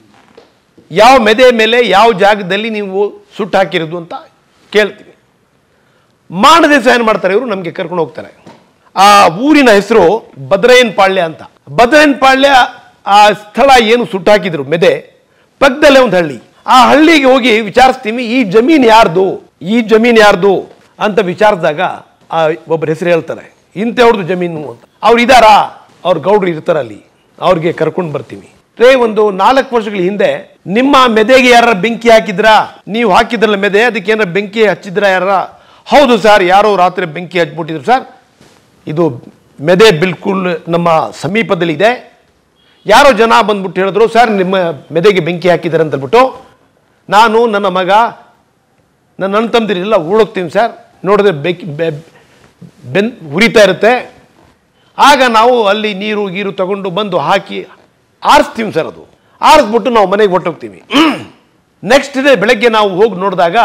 ಯಾವ ಮೆದೆ ಮೇಲೆ ಯಾವ ಜಾಗದಲ್ಲಿ ನೀವು ಸುಟ್ಟು ಹಾಕಿರೋದು ಅಂತ ಕೇಳ್ತೀವಿ ಮಾಡದೆ ಸಹ ಏನು ಮಾಡ್ತಾರೆ ಇವರು ನಮಗೆ ಕರ್ಕೊಂಡು ಹೋಗ್ತಾರೆ ಆ ಊರಿನ ಹೆಸರು ಬದ್ರಯನ್ ಪಾಳ್ಯ ಅಂತ ಬದ್ರಯನ್ ಪಾಳ್ಯ ಆ ಸ್ಥಳ ಏನು ಸುಟ್ಟು ಹಾಕಿದ್ರು ಮೆದೆ ಪಕ್ಕದಲ್ಲೇ ಒಂದು ಹಳ್ಳಿ ಆ ಹಳ್ಳಿಗೆ ಹೋಗಿ ವಿಚಾರಿಸ್ತೀವಿ ಈ ಜಮೀನು ಯಾರ್ದು ಈ ಜಮೀನು ಯಾರ್ದು ಅಂತ ವಿಚಾರಿಸಿದಾಗ ಆ ಒಬ್ಬರ ಹೆಸರು ಹೇಳ್ತಾರೆ ಇಂಥವ್ರದ್ದು ಜಮೀನು ಅಂತ ಅವ್ರು ಇದಾರಾ ಅವ್ರ ಗೌಡ್ರು ಇರ್ತಾರೆ ಅಲ್ಲಿ ಅವ್ರಿಗೆ ಕರ್ಕೊಂಡು ಬರ್ತೀವಿ ರೇ ಒಂದು ನಾಲ್ಕು ವರ್ಷಗಳ ಹಿಂದೆ ನಿಮ್ಮ ಮೆದೆಗೆ ಯಾರ ಬೆಂಕಿ ಹಾಕಿದ್ರಾ ನೀವು ಹಾಕಿದ್ರಲ್ಲ ಮೆದೆ ಅದಕ್ಕೆ ಏನಾರ ಬೆಂಕಿ ಹಚ್ಚಿದ್ರಾ ಯಾರ ಹೌದು ಸರ್ ಯಾರೋ ರಾತ್ರಿ ಬೆಂಕಿ ಹಚ್ಬಿಟ್ಟಿದ್ರು ಸರ್ ಇದು ಮೆದೆ ಬಿಲ್ಕುಲ್ ನಮ್ಮ ಸಮೀಪದಲ್ಲಿ ಇದೆ ಯಾರೋ ಜನ ಬಂದ್ಬಿಟ್ಟು ಹೇಳಿದ್ರು ಸರ್ ನಿಮ್ಮ ಮೆದೆಗೆ ಬೆಂಕಿ ಹಾಕಿದ್ದಾರೆ ಅಂತ ಹೇಳ್ಬಿಟ್ಟು ನಾನು ನನ್ನ ಮಗ ನನ್ನ ಅಣ್ಣ ತಮ್ಮದಿರೆಲ್ಲ ಓಡೋಗ್ತೀವಿ ಸರ್ ನೋಡಿದ್ರೆ ಬೆಂಕಿ ಬೆ- ಬೆನ್ ಉರಿತಾ ಇರುತ್ತೆ ಆಗ ನಾವು ಅಲ್ಲಿ ನೀರು ಗೀರು ತಗೊಂಡು ಬಂದು ಹಾಕಿ ಆರಿಸ್ತೀವಿ ಸರ್ ಅದು ಆರಿಸ್ಬಿಟ್ಟು ನಾವು ಮನೆಗೆ ಹೊಟ್ಟೋಗ್ತೀವಿ ನೆಕ್ಸ್ಟ್ ಡೇ ಬೆಳಗ್ಗೆ ನಾವು ಹೋಗಿ ನೋಡಿದಾಗ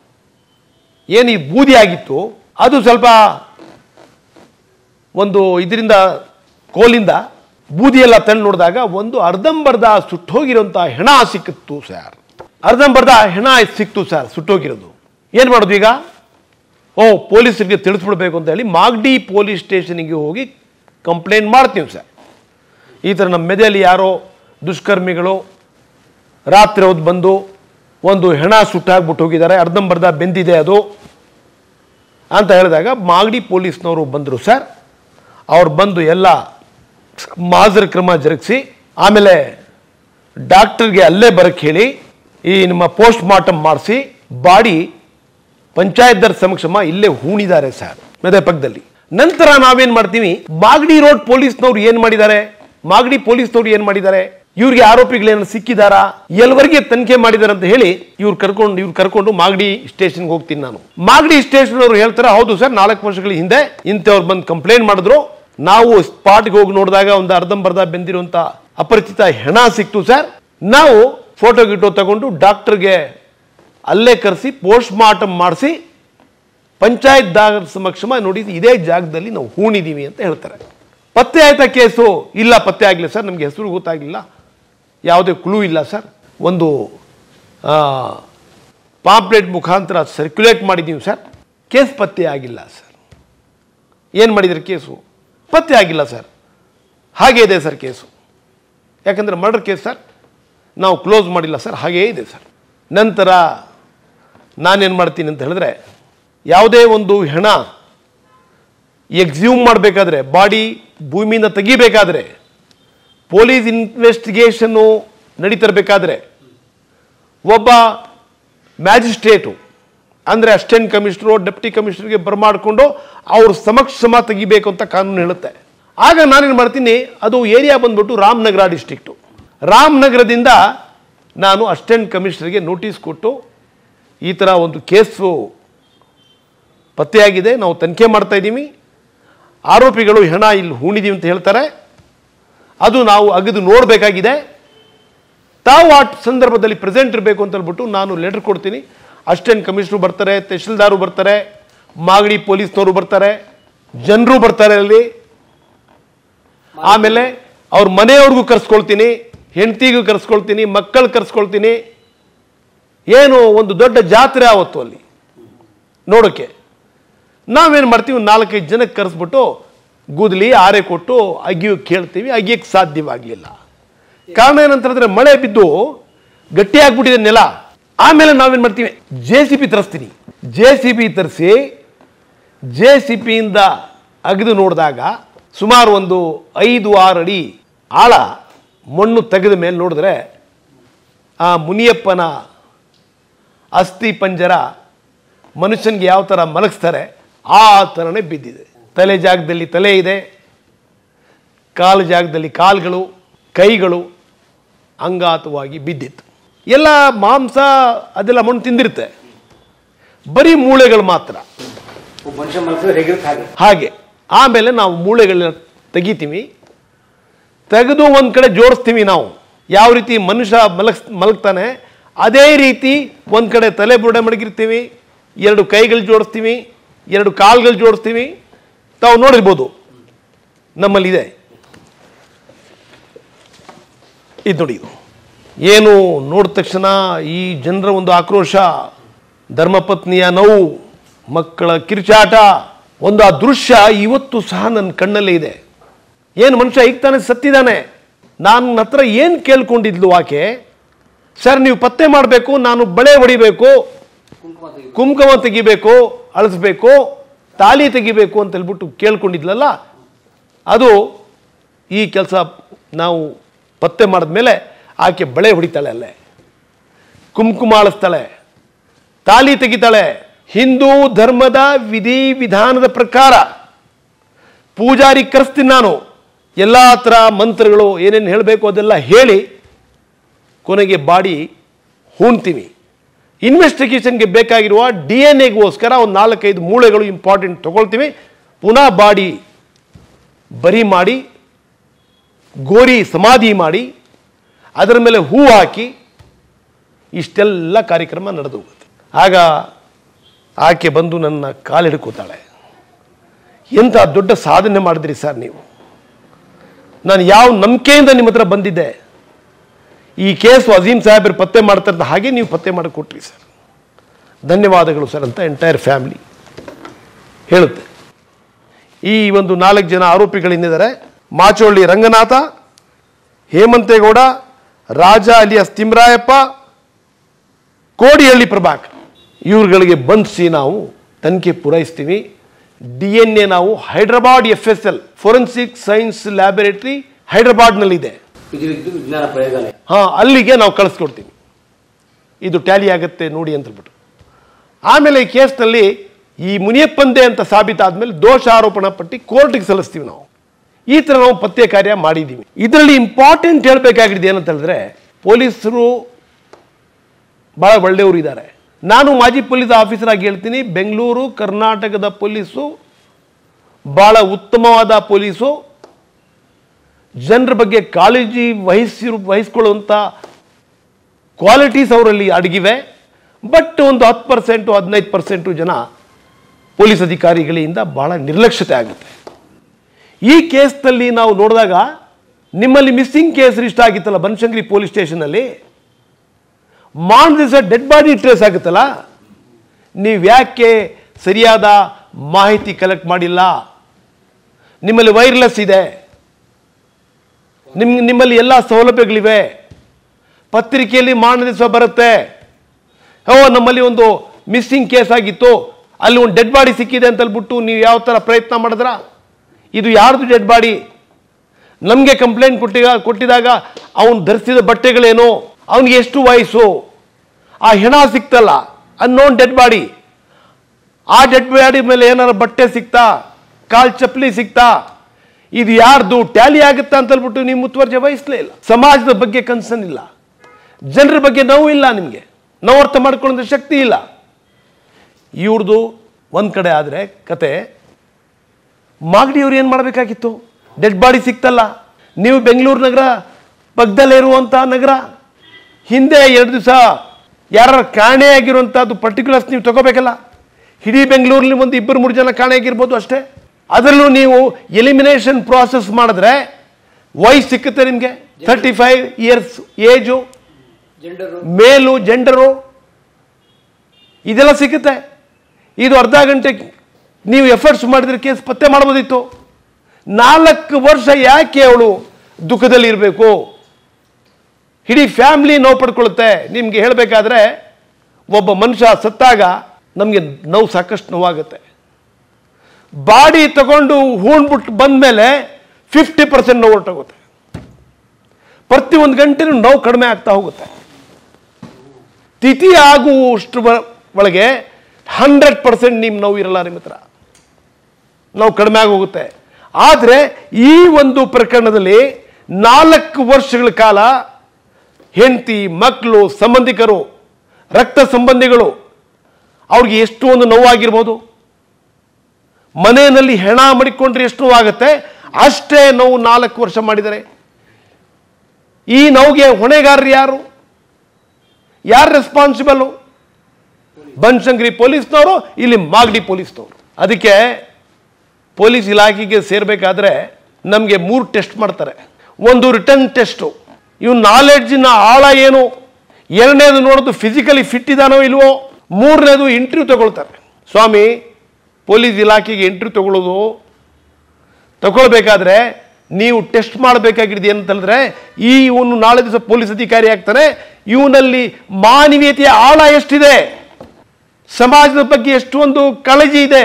ಏನು ಈ ಬೂದಿ ಆಗಿತ್ತು ಅದು ಸ್ವಲ್ಪ ಒಂದು ಇದರಿಂದ ಕೋಲಿಂದ ಬೂದಿ ಎಲ್ಲ ತಂದು ನೋಡಿದಾಗ ಒಂದು ಅರ್ಧಂಬರ್ಧ ಸುಟ್ಟೋಗಿರೋಂಥ ಹೆಣ ಸಿಕ್ಕಿತ್ತು ಸರ್ ಅರ್ಧಂಬರ್ಧ ಹೆಣ ಸಿಕ್ತು ಸರ್ ಸುಟ್ಟೋಗಿರೋದು ಏನು ಮಾಡೋದು ಈಗ ಓ ಪೊಲೀಸರಿಗೆ ತಿಳಿಸ್ಬಿಡ್ಬೇಕು ಅಂತ ಹೇಳಿ ಮಾಗಡಿ ಪೊಲೀಸ್ ಸ್ಟೇಷನಿಗೆ ಹೋಗಿ ಕಂಪ್ಲೇಂಟ್ ಮಾಡ್ತೀವಿ ಸರ್ ಈ ಥರ ನಮ್ಮ ಮೆದೆಯಲ್ಲಿ ಯಾರೋ ದುಷ್ಕರ್ಮಿಗಳು ರಾತ್ರಿ ಹೊತ್ತು ಬಂದು ಒಂದು ಹೆಣ ಸುಟ್ಟಾಗ್ಬಿಟ್ಟು ಹೋಗಿದ್ದಾರೆ ಅರ್ಧಂಬರ್ಧ ಬೆಂದಿದೆ ಅದು ಅಂತ ಹೇಳಿದಾಗ ಮಾಗಡಿ ಪೊಲೀಸ್ನವರು ಬಂದರು ಸರ್ ಅವ್ರು ಬಂದು ಎಲ್ಲ ಮಾಜರ್ ಕ್ರಮ ಜರುಗಿಸಿ ಆಮೇಲೆ ಡಾಕ್ಟರ್ಗೆ ಅಲ್ಲೇ ಬರಕ್ಕೆ ಹೇಳಿ ಈ ನಿಮ್ಮ ಪೋಸ್ಟ್ ಮಾರ್ಟಮ್ ಮಾಡಿಸಿ ಬಾಡಿ ಪಂಚಾಯತ್ದರ ಸಮಕ್ಷಮ ಇಲ್ಲೇ ಹೂಣಿದ್ದಾರೆ ಸರ್ ಮೆದೆ ಪಕ್ಕದಲ್ಲಿ ನಂತರ ನಾವೇನ್ ಮಾಡ್ತೀವಿ ಮಾಗಡಿ ರೋಡ್ ಪೊಲೀಸ್ನವ್ರು ಏನ್ ಮಾಡಿದ್ದಾರೆ ಮಾಗಡಿ ಪೊಲೀಸ್ನವ್ರು ಏನ್ ಮಾಡಿದ್ದಾರೆ ಇವ್ರಿಗೆ ಆರೋಪಿಗಳೇನು ಸಿಕ್ಕಿದಾರಾ ಎಲ್ವರೆಗೆ ತನಿಖೆ ಮಾಡಿದಾರೆ ಅಂತ ಹೇಳಿ ಇವ್ರು ಕರ್ಕೊಂಡು ಇವ್ರು ಕರ್ಕೊಂಡು ಮಾಗಡಿ ಸ್ಟೇಷನ್ಗೆ ಹೋಗ್ತೀನಿ ನಾನು ಮಾಗಡಿ ಸ್ಟೇಷನ್ ಅವರು ಹೇಳ್ತಾರೆ ಹೌದು ಸರ್ ನಾಲ್ಕು ವರ್ಷಗಳ ಹಿಂದೆ ಇಂಥವ್ರು ಬಂದು ಕಂಪ್ಲೇಂಟ್ ಮಾಡಿದ್ರು ನಾವು ಸ್ಪಾಟ್ಗೆ ಹೋಗಿ ನೋಡಿದಾಗ ಒಂದು ಅರ್ಧಂಬರ್ಧ ಬೆಂದಿರುವಂತ ಅಪರಿಚಿತ ಹೆಣ ಸಿಕ್ತು ಸರ್ ನಾವು ಫೋಟೋ ಗಿಟೋ ತಗೊಂಡು ಡಾಕ್ಟರ್ಗೆ ಅಲ್ಲೇ ಕರೆಸಿ ಪೋಸ್ಟ್ ಮಾರ್ಟಮ್ ಮಾಡಿಸಿ ಪಂಚಾಯತ್ ದಾಗರ ಸಮಕ್ಷಮ ನೋಡಿ ಇದೇ ಜಾಗದಲ್ಲಿ ನಾವು ಹೂಣಿದೀವಿ ಅಂತ ಹೇಳ್ತಾರೆ ಪತ್ತೆ ಆಯ್ತಾ ಕೇಸು ಇಲ್ಲ ಪತ್ತೆ ಆಗಲಿಲ್ಲ ಸರ್ ನಮಗೆ ಹೆಸರು ಗೊತ್ತಾಗಲಿಲ್ಲ ಯಾವುದೇ ಕ್ಲೂ ಇಲ್ಲ ಸರ್ ಒಂದು ಪಾಂಪ್ಲೆಟ್ ಮುಖಾಂತರ ಸರ್ಕ್ಯುಲೇಟ್ ಮಾಡಿದ್ದೀವಿ ಸರ್ ಕೇಸ್ ಪತ್ತೆ ಆಗಿಲ್ಲ ಸರ್ ಏನು ಮಾಡಿದ್ರಿ ಕೇಸು ಪತ್ತೆ ಆಗಿಲ್ಲ ಸರ್ ಹಾಗೇ ಇದೆ ಸರ್ ಕೇಸು ಯಾಕಂದರೆ ಮರ್ಡರ್ ಕೇಸ್ ಸರ್ ನಾವು ಕ್ಲೋಸ್ ಮಾಡಿಲ್ಲ ಸರ್ ಹಾಗೇ ಇದೆ ಸರ್ ನಂತರ ನಾನೇನು ಮಾಡ್ತೀನಿ ಅಂತ ಹೇಳಿದ್ರೆ ಯಾವುದೇ ಒಂದು ಹೆಣ ಎಕ್ಸ್ಯೂಮ್ ಮಾಡಬೇಕಾದ್ರೆ ಬಾಡಿ ಭೂಮಿಯಿಂದ ತೆಗಿಬೇಕಾದ್ರೆ ಪೊಲೀಸ್ ಇನ್ವೆಸ್ಟಿಗೇಷನ್ನು ನಡೀತಿರ್ಬೇಕಾದ್ರೆ ಒಬ್ಬ ಮ್ಯಾಜಿಸ್ಟ್ರೇಟು ಅಂದರೆ ಅಸಿಸ್ಟೆಂಟ್ ಕಮಿಷನರು ಡೆಪ್ಟಿ ಕಮಿಷನರ್ಗೆ ಬರಮಾಡಿಕೊಂಡು ಅವ್ರ ಸಮಕ್ಷಮ ತೆಗಿಬೇಕು ಅಂತ ಕಾನೂನು ಹೇಳುತ್ತೆ ಆಗ ನಾನೇನು ಮಾಡ್ತೀನಿ ಅದು ಏರಿಯಾ ಬಂದ್ಬಿಟ್ಟು ರಾಮನಗರ ಡಿಸ್ಟ್ರಿಕ್ಟು ರಾಮನಗರದಿಂದ ನಾನು ಅಸಿಸ್ಟೆಂಟ್ ಕಮಿಷನರ್ಗೆ ನೋಟಿಸ್ ಕೊಟ್ಟು ಈ ಥರ ಒಂದು ಕೇಸು ಪತ್ತೆಯಾಗಿದೆ ನಾವು ತನಿಖೆ ಮಾಡ್ತಾ ಇದ್ದೀವಿ ಆರೋಪಿಗಳು ಹೆಣ ಇಲ್ಲಿ ಹೂಣಿದೀವಿ ಅಂತ ಹೇಳ್ತಾರೆ ಅದು ನಾವು ಅಗದು ನೋಡಬೇಕಾಗಿದೆ ತಾವು ಆ ಸಂದರ್ಭದಲ್ಲಿ ಪ್ರೆಸೆಂಟ್ ಇರಬೇಕು ಅಂತ ಹೇಳ್ಬಿಟ್ಟು ನಾನು ಲೆಟರ್ ಕೊಡ್ತೀನಿ ಅಸಿಸ್ಟೆಂಟ್ ಕಮಿಷನರು ಬರ್ತಾರೆ ತಹಶೀಲ್ದಾರು ಬರ್ತಾರೆ ಮಾಗಡಿ ಪೊಲೀಸ್ನವರು ಬರ್ತಾರೆ ಜನರು ಬರ್ತಾರೆ ಅಲ್ಲಿ ಆಮೇಲೆ ಅವ್ರ ಮನೆಯವ್ರಿಗೂ ಕರ್ಸ್ಕೊಳ್ತೀನಿ ಹೆಂಡತಿಗೂ ಕರ್ಸ್ಕೊಳ್ತೀನಿ ಮಕ್ಕಳು ಕರ್ಸ್ಕೊಳ್ತೀನಿ ಏನು ಒಂದು ದೊಡ್ಡ ಜಾತ್ರೆ ಆವತ್ತು ಅಲ್ಲಿ ನೋಡೋಕ್ಕೆ ನಾವೇನು ಮಾಡ್ತೀವಿ ನಾಲ್ಕೈದು ಜನಕ್ಕೆ ಕರೆಸ್ಬಿಟ್ಟು ಗುದ್ಲಿ ಆರೆ ಕೊಟ್ಟು ಅಗಿಯೋಕ್ಕೆ ಕೇಳ್ತೀವಿ ಅಗಿಯಕ್ಕೆ ಸಾಧ್ಯವಾಗಲಿಲ್ಲ ಕಾರಣ ಏನಂತ ಹೇಳಿದ್ರೆ ಮಳೆ ಬಿದ್ದು ಗಟ್ಟಿಯಾಗ್ಬಿಟ್ಟಿದೆ ನೆಲ ಆಮೇಲೆ ನಾವೇನು ಮಾಡ್ತೀವಿ ಜೆ ಸಿ ಬಿ ತರಿಸ್ತೀನಿ ಜೆ ಸಿ ಬಿ ತರಿಸಿ ಜೆ ಸಿ ಪಿಯಿಂದ ಅಗೆದು ನೋಡಿದಾಗ ಸುಮಾರು ಒಂದು ಐದು ಆರು ಅಡಿ ಆಳ ಮಣ್ಣು ತೆಗೆದ ಮೇಲೆ ನೋಡಿದ್ರೆ ಆ ಮುನಿಯಪ್ಪನ ಅಸ್ಥಿ ಪಂಜರ ಮನುಷ್ಯನಿಗೆ ಯಾವ ಥರ ಮಲಗಿಸ್ತಾರೆ ಆ ಥರನೇ ಬಿದ್ದಿದೆ ತಲೆ ಜಾಗದಲ್ಲಿ ತಲೆ ಇದೆ ಕಾಲು ಜಾಗದಲ್ಲಿ ಕಾಲುಗಳು ಕೈಗಳು ಅಂಗಾತವಾಗಿ ಬಿದ್ದಿತ್ತು ಎಲ್ಲ ಮಾಂಸ ಅದೆಲ್ಲ ಮಣ್ಣು ತಿಂದಿರುತ್ತೆ ಬರೀ ಮೂಳೆಗಳು ಮಾತ್ರ ಒಬ್ಬ ಮನುಷ್ಯ ಮಲಗಿದ್ರೆ ಹೇಗಿರುತ್ತೆ ಹಾಗೆ ಹಾಗೆ ಆಮೇಲೆ ನಾವು ಮೂಳೆಗಳನ್ನ ತೆಗಿತೀವಿ ತೆಗೆದು ಒಂದು ಕಡೆ ಜೋಡಿಸ್ತೀವಿ ನಾವು ಯಾವ ರೀತಿ ಮನುಷ್ಯ ಮಲಗ್ಸ್ ಮಲಗ್ತಾನೆ ಅದೇ ರೀತಿ ಒಂದು ಕಡೆ ತಲೆ ಬುರುಡೆ ಮಡಗಿರ್ತೀವಿ ಎರಡು ಕೈಗಳು ಜೋಡಿಸ್ತೀವಿ ಎರಡು ಕಾಲ್ಗಳು ಜೋಡಿಸ್ತೀವಿ ತಾವು ನೋಡಿರ್ಬೋದು ನಮ್ಮಲ್ಲಿದೆ ಇದು ನೋಡಿ ಇದು ಏನು ನೋಡಿದ ತಕ್ಷಣ ಈ ಜನರ ಒಂದು ಆಕ್ರೋಶ ಧರ್ಮಪತ್ನಿಯ ನೋವು ಮಕ್ಕಳ ಕಿರ್ಚಾಟ ಒಂದು ಆ ದೃಶ್ಯ ಇವತ್ತು ಸಹ ನನ್ನ ಕಣ್ಣಲ್ಲೇ ಇದೆ ಏನು ಮನುಷ್ಯ ಈಗ ತಾನೇ ಸತ್ತಿದ್ದಾನೆ ನನ್ನ ಹತ್ರ ಏನು ಕೇಳ್ಕೊಂಡಿದ್ಲು ಆಕೆ ಸರ್ ನೀವು ಪತ್ತೆ ಮಾಡಬೇಕು ನಾನು ಬಳೆ ಹೊಡಿಬೇಕು ಕುಂಕುಮ ತೆಗಿ ಕುಂಕುಮ ತೆಗಿಬೇಕು ಅಳಿಸ್ಬೇಕು ತಾಲಿ ತೆಗಿಬೇಕು ಅಂತ ಹೇಳ್ಬಿಟ್ಟು ಕೇಳ್ಕೊಂಡಿದ್ಲಲ್ಲ ಅದು ಈ ಕೆಲಸ ನಾವು ಪತ್ತೆ ಮಾಡಿದ್ಮೇಲೆ ಆಕೆ ಬಳೆ ಹೊಡಿತಾಳೆ ಅಲ್ಲೇ ಕುಂಕುಮ ಅಳಿಸ್ತಾಳೆ ತಾಲಿ ತೆಗಿತಾಳೆ ಹಿಂದೂ ಧರ್ಮದ ವಿಧಿ ವಿಧಾನದ ಪ್ರಕಾರ ಪೂಜಾರಿ ಕರೆಸ್ತೀನಿ ನಾನು ಎಲ್ಲ ಥರ ಮಂತ್ರಗಳು ಏನೇನು ಹೇಳಬೇಕು ಅದೆಲ್ಲ ಹೇಳಿ ಕೊನೆಗೆ ಬಾಡಿ ಹೂಣ್ತೀವಿ ಇನ್ವೆಸ್ಟಿಗೇಷನ್ಗೆ ಬೇಕಾಗಿರುವ ಡಿ ಎನ್ ಎಗೋಸ್ಕರ ಒಂದು ನಾಲ್ಕೈದು ಮೂಳೆಗಳು ಇಂಪಾರ್ಟೆಂಟ್ ತಗೊಳ್ತೀವಿ ಪುನಃ ಬಾಡಿ ಬರಿ ಮಾಡಿ ಗೋರಿ ಸಮಾಧಿ ಮಾಡಿ ಅದರ ಮೇಲೆ ಹೂ ಹಾಕಿ ಇಷ್ಟೆಲ್ಲ ಕಾರ್ಯಕ್ರಮ ನಡೆದು ಹೋಗುತ್ತೆ ಆಗ ಆಕೆ ಬಂದು ನನ್ನ ಕಾಲು ಹಿಡ್ಕೋತಾಳೆ ಎಂಥ ದೊಡ್ಡ ಸಾಧನೆ ಮಾಡಿದ್ರಿ ಸರ್ ನೀವು ನಾನು ಯಾವ ನಂಬಿಕೆಯಿಂದ ನಿಮ್ಮ ಹತ್ರ ಬಂದಿದ್ದೆ ಈ ಕೇಸು ಅಜೀಮ್ ಸಾಹೇಬರು ಪತ್ತೆ ಮಾಡ್ತಾ ಇದ್ದ ಹಾಗೆ ನೀವು ಪತ್ತೆ ಮಾಡಿಕೊಟ್ರಿ ಸರ್ ಧನ್ಯವಾದಗಳು ಸರ್ ಅಂತ ಎಂಟೈರ್ ಫ್ಯಾಮಿಲಿ ಹೇಳುತ್ತೆ ಈ ಒಂದು ನಾಲ್ಕು ಜನ ಆರೋಪಿಗಳೇನಿದ್ದಾರೆ ಮಾಚೋಳ್ಳಿ ರಂಗನಾಥ ಹೇಮಂತೇಗೌಡ ರಾಜ ಅಲಿಯಾಸ್ ತಿಮ್ರಾಯಪ್ಪ ಕೋಡಿಹಳ್ಳಿ ಪ್ರಭಾಕರ್ ಇವ್ರುಗಳಿಗೆ ಬಂಧಿಸಿ ನಾವು ತನಿಖೆ ಪೂರೈಸ್ತೀವಿ ಡಿ ಎನ್ ಎ ನಾವು Hyderabad F S L forensic science laboratory ಹೈದ್ರಾಬಾದ್ನಲ್ಲಿದೆ ವಿಧಿ ವಿಜ್ಞಾನ ಪ್ರಯೋಗಾಲಯ ಹಾಂ ಅಲ್ಲಿಗೆ ನಾವು ಕಳಿಸ್ಕೊಡ್ತೀವಿ ಇದು ಟ್ಯಾಲಿ ಆಗುತ್ತೆ ನೋಡಿ ಅಂತ ಹೇಳ್ಬಿಟ್ಟು ಆಮೇಲೆ ಈ ಕೇಸ್ನಲ್ಲಿ ಈ ಮುನಿಯಪ್ಪಂದೆ ಅಂತ ಸಾಬೀತಾದ್ಮೇಲೆ ದೋಷ ಆರೋಪಣಾ ಪಟ್ಟಿ ಕೋರ್ಟ್ಗೆ ಸಲ್ಲಿಸ್ತೀವಿ ನಾವು ಈ ಥರ ನಾವು ಪತ್ತೆ ಕಾರ್ಯ ಮಾಡಿದ್ದೀವಿ ಇದರಲ್ಲಿ ಇಂಪಾರ್ಟೆಂಟ್ ಹೇಳಬೇಕಾಗಿದ್ದು ಏನಂತ ಹೇಳಿದ್ರೆ ಪೊಲೀಸರು ಭಾಳ ಒಳ್ಳೆಯವರು ಇದ್ದಾರೆ ನಾನು ಮಾಜಿ ಪೊಲೀಸ್ ಆಫೀಸರ್ ಆಗಿ ಹೇಳ್ತೀನಿ ಬೆಂಗಳೂರು ಕರ್ನಾಟಕದ ಪೊಲೀಸು ಭಾಳ ಉತ್ತಮವಾದ ಪೊಲೀಸು ಜನರ ಬಗ್ಗೆ ಕಾಳಜಿ ವಹಿಸಿರು ವಹಿಸ್ಕೊಳ್ಳುವಂಥ ಕ್ವಾಲಿಟೀಸ್ ಅವರಲ್ಲಿ ಅಡಗಿವೆ ಬಟ್ ಒಂದು ಹತ್ತು ಪರ್ಸೆಂಟು ಹದಿನೈದು ಪರ್ಸೆಂಟು ಜನ ಪೊಲೀಸ್ ಅಧಿಕಾರಿಗಳಿಂದ ಬಹಳ ನಿರ್ಲಕ್ಷ್ಯತೆ ಆಗುತ್ತೆ ಈ ಕೇಸ್ನಲ್ಲಿ ನಾವು ನೋಡಿದಾಗ ನಿಮ್ಮಲ್ಲಿ ಮಿಸ್ಸಿಂಗ್ ಕೇಸ್ ರಿಜಿಸ್ಟರ್ ಆಗಿತ್ತಲ್ಲ ಬನಶಂಕರಿ ಪೊಲೀಸ್ ಸ್ಟೇಷನಲ್ಲಿ ಮಾನ್ ದಿವಸ ಡೆಡ್ ಬಾಡಿ ಟ್ರೇಸ್ ಆಗುತ್ತಲ್ಲ ನೀವು ಯಾಕೆ ಸರಿಯಾದ ಮಾಹಿತಿ ಕಲೆಕ್ಟ್ ಮಾಡಿಲ್ಲ ನಿಮ್ಮಲ್ಲಿ ವೈರ್ಲೆಸ್ ಇದೆ ನಿಮ್ ನಿಮ್ಮಲ್ಲಿ ಎಲ್ಲ ಸೌಲಭ್ಯಗಳಿವೆ ಪತ್ರಿಕೆಯಲ್ಲಿ ಮಾರನೇ ದಿವಸ ಬರುತ್ತೆ ಓ ನಮ್ಮಲ್ಲಿ ಒಂದು ಮಿಸ್ಸಿಂಗ್ ಕೇಸ್ ಆಗಿತ್ತು ಅಲ್ಲಿ ಒಂದು ಡೆಡ್ ಬಾಡಿ ಸಿಕ್ಕಿದೆ ಅಂತ ಹೇಳ್ಬಿಟ್ಟು ನೀವು ಯಾವ ಥರ ಪ್ರಯತ್ನ ಮಾಡಿದ್ರ ಇದು ಯಾರ್ದು ಡೆಡ್ ಬಾಡಿ ನಮಗೆ ಕಂಪ್ಲೇಂಟ್ ಕೊಟ್ಟಿಗ ಕೊಟ್ಟಿದಾಗ ಅವನು ಧರಿಸಿದ ಬಟ್ಟೆಗಳೇನು ಅವನಿಗೆ ಎಷ್ಟು ವಯಸ್ಸು ಆ ಹೆಣ ಸಿಕ್ತಲ್ಲ ಅನ್ನೋನ್ ಡೆಡ್ ಬಾಡಿ ಆ ಡೆಡ್ ಬಾಡಿ ಮೇಲೆ ಏನಾರ ಬಟ್ಟೆ ಸಿಕ್ತಾ ಕಾಲ್ ಚಪ್ಪಲಿ ಸಿಕ್ತಾ ಇದು ಯಾರ್ದು ಟ್ಯಾಲಿ ಆಗುತ್ತಾ ಅಂತ ಹೇಳ್ಬಿಟ್ಟು ನೀವು ಮುತುವರ್ಜಿ ವಹಿಸಲೇ ಇಲ್ಲ ಸಮಾಜದ ಬಗ್ಗೆ ಕನ್ಸರ್ನ್ ಇಲ್ಲ ಜನರ ಬಗ್ಗೆ ನೋವು ಇಲ್ಲ ನಿಮಗೆ ನೋವು ಅರ್ಥ ಮಾಡ್ಕೊಳ್ಳೋ ಶಕ್ತಿ ಇಲ್ಲ ಇವ್ರದ್ದು ಒಂದು ಕಡೆ ಆದರೆ ಕತೆ ಮಾಗಡಿಯವ್ರು ಏನು ಮಾಡಬೇಕಾಗಿತ್ತು ಡೆಡ್ ಬಾಡಿ ಸಿಕ್ತಲ್ಲ ನೀವು ಬೆಂಗಳೂರು ನಗರ ಪಕ್ಕದಲ್ಲೇ ಇರುವಂಥ ನಗರ ಹಿಂದೆ ಎರಡು ದಿವಸ ಯಾರ ಕಾಣೆ ಆಗಿರುವಂಥದ್ದು ಪರ್ಟಿಕ್ಯುಲರ್ಸ್ ನೀವು ತಗೋಬೇಕಲ್ಲ ಇಡೀ ಬೆಂಗಳೂರಲ್ಲಿ ಒಂದು ಇಬ್ಬರು ಮೂರು ಜನ ಕಾಣೆ ಆಗಿರ್ಬೋದು ಅಷ್ಟೇ ಅದರಲ್ಲೂ ನೀವು ಎಲಿಮಿನೇಷನ್ ಪ್ರಾಸೆಸ್ ಮಾಡಿದ್ರೆ ವಯಸ್ಸು ಸಿಕ್ಕುತ್ತೆ ನಿಮಗೆ thirty five years age gender male gender ಇದೆಲ್ಲ ಸಿಗುತ್ತೆ ಇದು ಅರ್ಧ ಗಂಟೆ ನೀವು ಎಫರ್ಟ್ಸ್ ಮಾಡಿದ್ರೆ ಕೇಸ್ ಪತ್ತೆ ಮಾಡ್ಬೋದಿತ್ತು ನಾಲ್ಕು ವರ್ಷ ಯಾಕೆ ಅವಳು ದುಃಖದಲ್ಲಿ ಇರಬೇಕು ಇಡೀ ಫ್ಯಾಮಿಲಿ ನೋವು ಪಡ್ಕೊಳ್ಳುತ್ತೆ ನಿಮಗೆ ಹೇಳಬೇಕಾದ್ರೆ ಒಬ್ಬ ಮನುಷ್ಯ ಸತ್ತಾಗ ನಮಗೆ ನೋವು ಸಾಕಷ್ಟು ನೋವಾಗುತ್ತೆ ಬಾಡಿ ತಗೊಂಡು ಹೂಣ್ಬಿಟ್ಟು ಬಂದಮೇಲೆ ಫಿಫ್ಟಿ ಪರ್ಸೆಂಟ್ ನೋವು ಹೊರಟೋಗುತ್ತೆ ಪ್ರತಿ ಒಂದು ಗಂಟೆನೂ ನೋವು ಕಡಿಮೆ ಆಗ್ತಾ ಹೋಗುತ್ತೆ ತಿಥಿ ಆಗುವಷ್ಟು ಒಳಗೆ ಹಂಡ್ರೆಡ್ ಪರ್ಸೆಂಟ್ ನಿಮ್ಮ ನೋವು ಇರಲ್ಲ ನಿಮ್ಮ ಹತ್ರ ನೋವು ಕಡಿಮೆ ಆಗೋಗುತ್ತೆ ಆದರೆ ಈ ಒಂದು ಪ್ರಕರಣದಲ್ಲಿ ನಾಲ್ಕು ವರ್ಷಗಳ ಕಾಲ ಹೆಂಡತಿ ಮಕ್ಕಳು ಸಂಬಂಧಿಕರು ರಕ್ತ ಸಂಬಂಧಿಗಳು ಅವ್ರಿಗೆ ಎಷ್ಟು ಒಂದು ನೋವಾಗಿರ್ಬೋದು ಮನೆಯಲ್ಲಿ ಹೆಣ ಮಡಿಕೊಂಡ್ರೆ ಎಷ್ಟು ನೋವಾಗುತ್ತೆ ಅಷ್ಟೇ ನೋವು ನಾಲ್ಕು ವರ್ಷ ಮಾಡಿದ್ದಾರೆ ಈ ನೋವಿಗೆ ಹೊಣೆಗಾರರು ಯಾರು ಯಾರು ರೆಸ್ಪಾನ್ಸಿಬಲ್ ಬನಶಂಕರಿ ಪೊಲೀಸ್ನವರು ಇಲ್ಲಿ ಮಾಗಡಿ ಪೊಲೀಸ್ನವರು ಅದಕ್ಕೆ ಪೊಲೀಸ್ ಇಲಾಖೆಗೆ ಸೇರಬೇಕಾದ್ರೆ ನಮಗೆ ಮೂರು ಟೆಸ್ಟ್ ಮಾಡ್ತಾರೆ ಒಂದು ರಿಟರ್ನ್ ಟೆಸ್ಟು ಇವ್ ನಾಲೆಡ್ಜಿನ ಆಳ ಏನು ಎರಡನೇದು ನೋಡೋದು ಫಿಸಿಕಲಿ ಫಿಟ್ ಇದಾನೋ ಇಲ್ವೋ ಮೂರನೇದು ಇಂಟರ್ವ್ಯೂ ತಗೊಳ್ತಾರೆ ಸ್ವಾಮಿ ಪೊಲೀಸ್ ಇಲಾಖೆಗೆ ಇಂಟರ್ವ್ಯೂ ತಗೊಳ್ಳೋದು ತಗೊಳ್ಬೇಕಾದ್ರೆ ನೀವು ಟೆಸ್ಟ್ ಮಾಡಬೇಕಾಗಿರೋದು ಏನಂತ ಹೇಳಿದ್ರೆ ಈ ಇವನು ನಾಳೆ ದಿವಸ ಪೊಲೀಸ್ ಅಧಿಕಾರಿ ಆಗ್ತಾನೆ ಇವನಲ್ಲಿ ಮಾನವೀಯತೆಯ ಆಳ ಎಷ್ಟಿದೆ ಸಮಾಜದ ಬಗ್ಗೆ ಎಷ್ಟು ಒಂದು ಕಾಳಜಿ ಇದೆ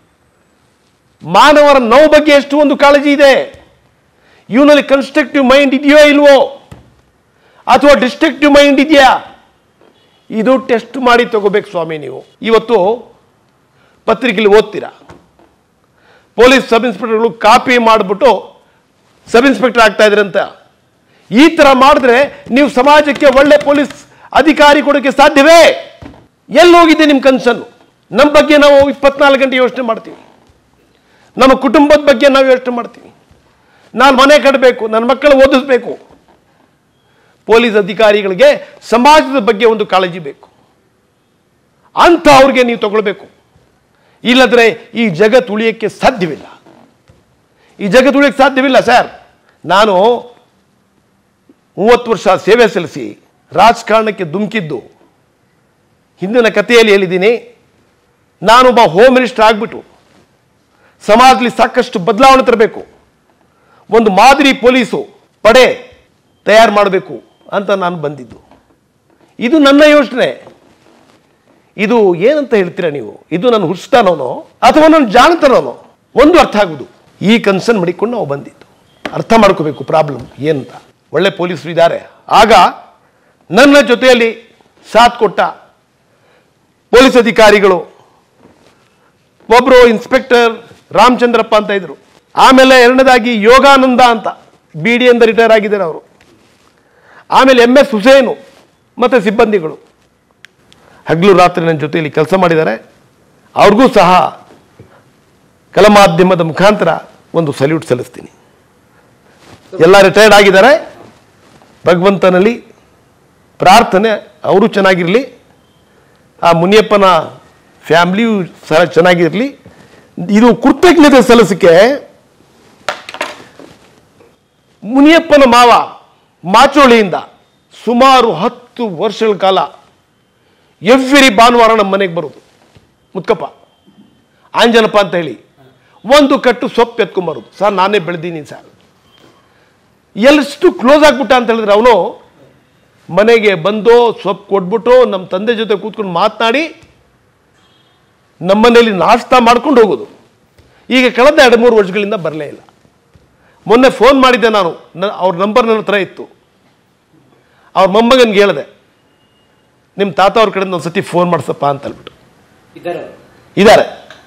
ಮಾನವರ ನೋವು ಬಗ್ಗೆ ಎಷ್ಟು ಒಂದು ಕಾಳಜಿ ಇದೆ ಇವನಲ್ಲಿ ಕನ್ಸ್ಟ್ರಕ್ಟಿವ್ ಮೈಂಡ್ ಇದೆಯೋ ಇಲ್ವೋ ಅಥವಾ ಡಿಸ್ಟ್ರಕ್ಟಿವ್ ಮೈಂಡ್ ಇದೆಯಾ ಇದು ಟೆಸ್ಟ್ ಮಾಡಿ ತಗೋಬೇಕು ಸ್ವಾಮಿ ನೀವು ಇವತ್ತು ಪತ್ರಿಕೆಯಲ್ಲಿ ಓದ್ತೀರಾ ಪೊಲೀಸ್ ಸಬ್ ಇನ್ಸ್ಪೆಕ್ಟರ್ಗಳು ಕಾಪಿ ಮಾಡಿಬಿಟ್ಟು ಸಬ್ ಇನ್ಸ್ಪೆಕ್ಟರ್ ಆಗ್ತಾ ಇದ್ರಂತ ಈ ಥರ ಮಾಡಿದ್ರೆ ನೀವು ಸಮಾಜಕ್ಕೆ ಒಳ್ಳೆ ಪೊಲೀಸ್ ಅಧಿಕಾರಿ ಕೊಡೋಕ್ಕೆ ಸಾಧ್ಯವೇ ಎಲ್ಲಿ ಹೋಗಿದೆ ನಿಮ್ಮ ಕನ್ಸನ್ನು ನಮ್ಮ ಬಗ್ಗೆ ನಾವು ಇಪ್ಪತ್ನಾಲ್ಕು ಗಂಟೆ ಯೋಚನೆ ಮಾಡ್ತೀವಿ ನಮ್ಮ ಕುಟುಂಬದ ಬಗ್ಗೆ ನಾವು ಯೋಚನೆ ಮಾಡ್ತೀವಿ ನಾನು ಮನೆ ಕಟ್ಟಬೇಕು ನನ್ನ ಮಕ್ಕಳು ಓದಿಸ್ಬೇಕು ಪೊಲೀಸ್ ಅಧಿಕಾರಿಗಳಿಗೆ ಸಮಾಜದ ಬಗ್ಗೆ ಒಂದು ಕಾಳಜಿ ಬೇಕು ಅಂತ ಅವ್ರಿಗೆ ನೀವು ತಗೊಳ್ಬೇಕು ಇಲ್ಲದ್ರೆ ಈ ಜಗತ್ತು ಉಳಿಯಕ್ಕೆ ಸಾಧ್ಯವಿಲ್ಲ ಈ ಜಗತ್ತು ಉಳಿಯಕ್ಕೆ ಸಾಧ್ಯವಿಲ್ಲ ಸರ್ ನಾನು ಮೂವತ್ತು ವರ್ಷ ಸೇವೆ ಸಲ್ಲಿಸಿ ರಾಜಕಾರಣಕ್ಕೆ ಧುಮುಕಿದ್ದು ಹಿಂದಿನ ಕಥೆಯಲ್ಲಿ ಹೇಳಿದ್ದೀನಿ ನಾನೊಬ್ಬ ಹೋಮ್ ಮಿನಿಸ್ಟರ್ ಆಗ್ಬಿಟ್ಟು ಸಮಾಜದಲ್ಲಿ ಸಾಕಷ್ಟು ಬದಲಾವಣೆ ತರಬೇಕು ಒಂದು ಮಾದರಿ ಪೊಲೀಸು ಪಡೆ ತಯಾರು ಮಾಡಬೇಕು ಅಂತ ನಾನು ಬಂದಿದ್ದು ಇದು ನನ್ನ ಯೋಚನೆ ಇದು ಏನಂತ ಹೇಳ್ತೀರಾ ನೀವು ಇದು ನಾನು ಹುಟ್ಟಿಸ್ತಾನೋನೋ ಅಥವಾ ನಾನು ಜಾಣತನೋನೋ ಒಂದು ಅರ್ಥ ಆಗುದು ಈ ಕನ್ಸರ್ನ್ ಮಾಡಿಕೊಂಡು ನಾವು ಬಂದಿದ್ದು ಅರ್ಥ ಮಾಡ್ಕೋಬೇಕು ಪ್ರಾಬ್ಲಮ್ ಏನಂತ ಒಳ್ಳೆ ಪೊಲೀಸರು ಇದ್ದಾರೆ ಆಗ ನನ್ನ ಜೊತೆಯಲ್ಲಿ ಸಾಥ್ ಕೊಟ್ಟ ಪೊಲೀಸ್ ಅಧಿಕಾರಿಗಳು ಒಬ್ಬರು ಇನ್ಸ್ಪೆಕ್ಟರ್ ರಾಮಚಂದ್ರಪ್ಪ ಅಂತ ಇದ್ರು ಆಮೇಲೆ ಎರಡನೇದಾಗಿ ಯೋಗಾನಂದ ಅಂತ ಬಿ ಡಿ ಎಂದ ರಿಟೈರ್ ಆಗಿದ್ದಾರೆ ಅವರು ಆಮೇಲೆ ಎಂ ಎಸ್ ಹುಸೇನು ಮತ್ತು ಸಿಬ್ಬಂದಿಗಳು ಹಗಲು ರಾತ್ರಿ ನನ್ನ ಜೊತೆಯಲ್ಲಿ ಕೆಲಸ ಮಾಡಿದ್ದಾರೆ ಅವ್ರಿಗೂ ಸಹ ಕಲಮಾಧ್ಯಮದ ಮುಖಾಂತರ ಒಂದು ಸಲ್ಯೂಟ್ ಸಲ್ಲಿಸ್ತೀನಿ ಎಲ್ಲ ರಿಟೈರ್ಡ್ ಆಗಿದ್ದಾರೆ ಭಗವಂತನಲ್ಲಿ ಪ್ರಾರ್ಥನೆ ಅವರು ಚೆನ್ನಾಗಿರಲಿ ಆ ಮುನಿಯಪ್ಪನ ಫ್ಯಾಮ್ಲಿಯು ಸಹ ಚೆನ್ನಾಗಿರಲಿ ಇದು ಕೃತಜ್ಞತೆ ಸಲ್ಲಿಸಕ್ಕೆ ಮುನಿಯಪ್ಪನ ಮಾವ ಮಾಚೋಳಿಯಿಂದ ಸುಮಾರು ಹತ್ತು ವರ್ಷಗಳ ಕಾಲ ಎವ್ರಿ ಭಾನುವಾರ ನಮ್ಮ ಮನೆಗೆ ಬರೋದು ಮುತ್ಕಪ್ಪ ಆಂಜನಪ್ಪ ಅಂತ ಹೇಳಿ ಒಂದು ಕಟ್ಟು ಸೊಪ್ಪು ಎತ್ಕೊಂಬರೋದು ಸರ್ ನಾನೇ ಬೆಳೆದೀನಿ ಸರ್ ಎಷ್ಟು ಕ್ಲೋಸ್ ಆಗ್ಬಿಟ್ಟ ಅಂತ ಹೇಳಿದ್ರೆ ಅವನು ಮನೆಗೆ ಬಂದು ಸೊಪ್ಪು ಕೊಟ್ಬಿಟ್ಟು ನಮ್ಮ ತಂದೆ ಜೊತೆ ಕೂತ್ಕೊಂಡು ಮಾತನಾಡಿ ನಮ್ಮನೇಲಿ ನಾಷ್ಟ ಮಾಡ್ಕೊಂಡು ಹೋಗೋದು ಈಗ ಕಳೆದ ಎರಡು ಮೂರು ವರ್ಷಗಳಿಂದ ಬರಲೇ ಇಲ್ಲ ಮೊನ್ನೆ ಫೋನ್ ಮಾಡಿದ್ದೆ ನಾನು ನ- ಅವ್ರ ನಂಬರ್ ನನ್ನ ಹತ್ರ ಇತ್ತು ಅವ್ರ ಮೊಮ್ಮಗನ್ಗೆ ಹೇಳಿದೆ ನಿಮ್ಮ ತಾತ ಅವ್ರ ಕಡೆಯಿಂದ ಒಂದು ಸತಿ ಫೋನ್ ಮಾಡಿಸಪ್ಪ ಅಂತ ಹೇಳ್ಬಿಟ್ಟು ಇದ್ದಾರೆ ಇದ್ದಾರೆ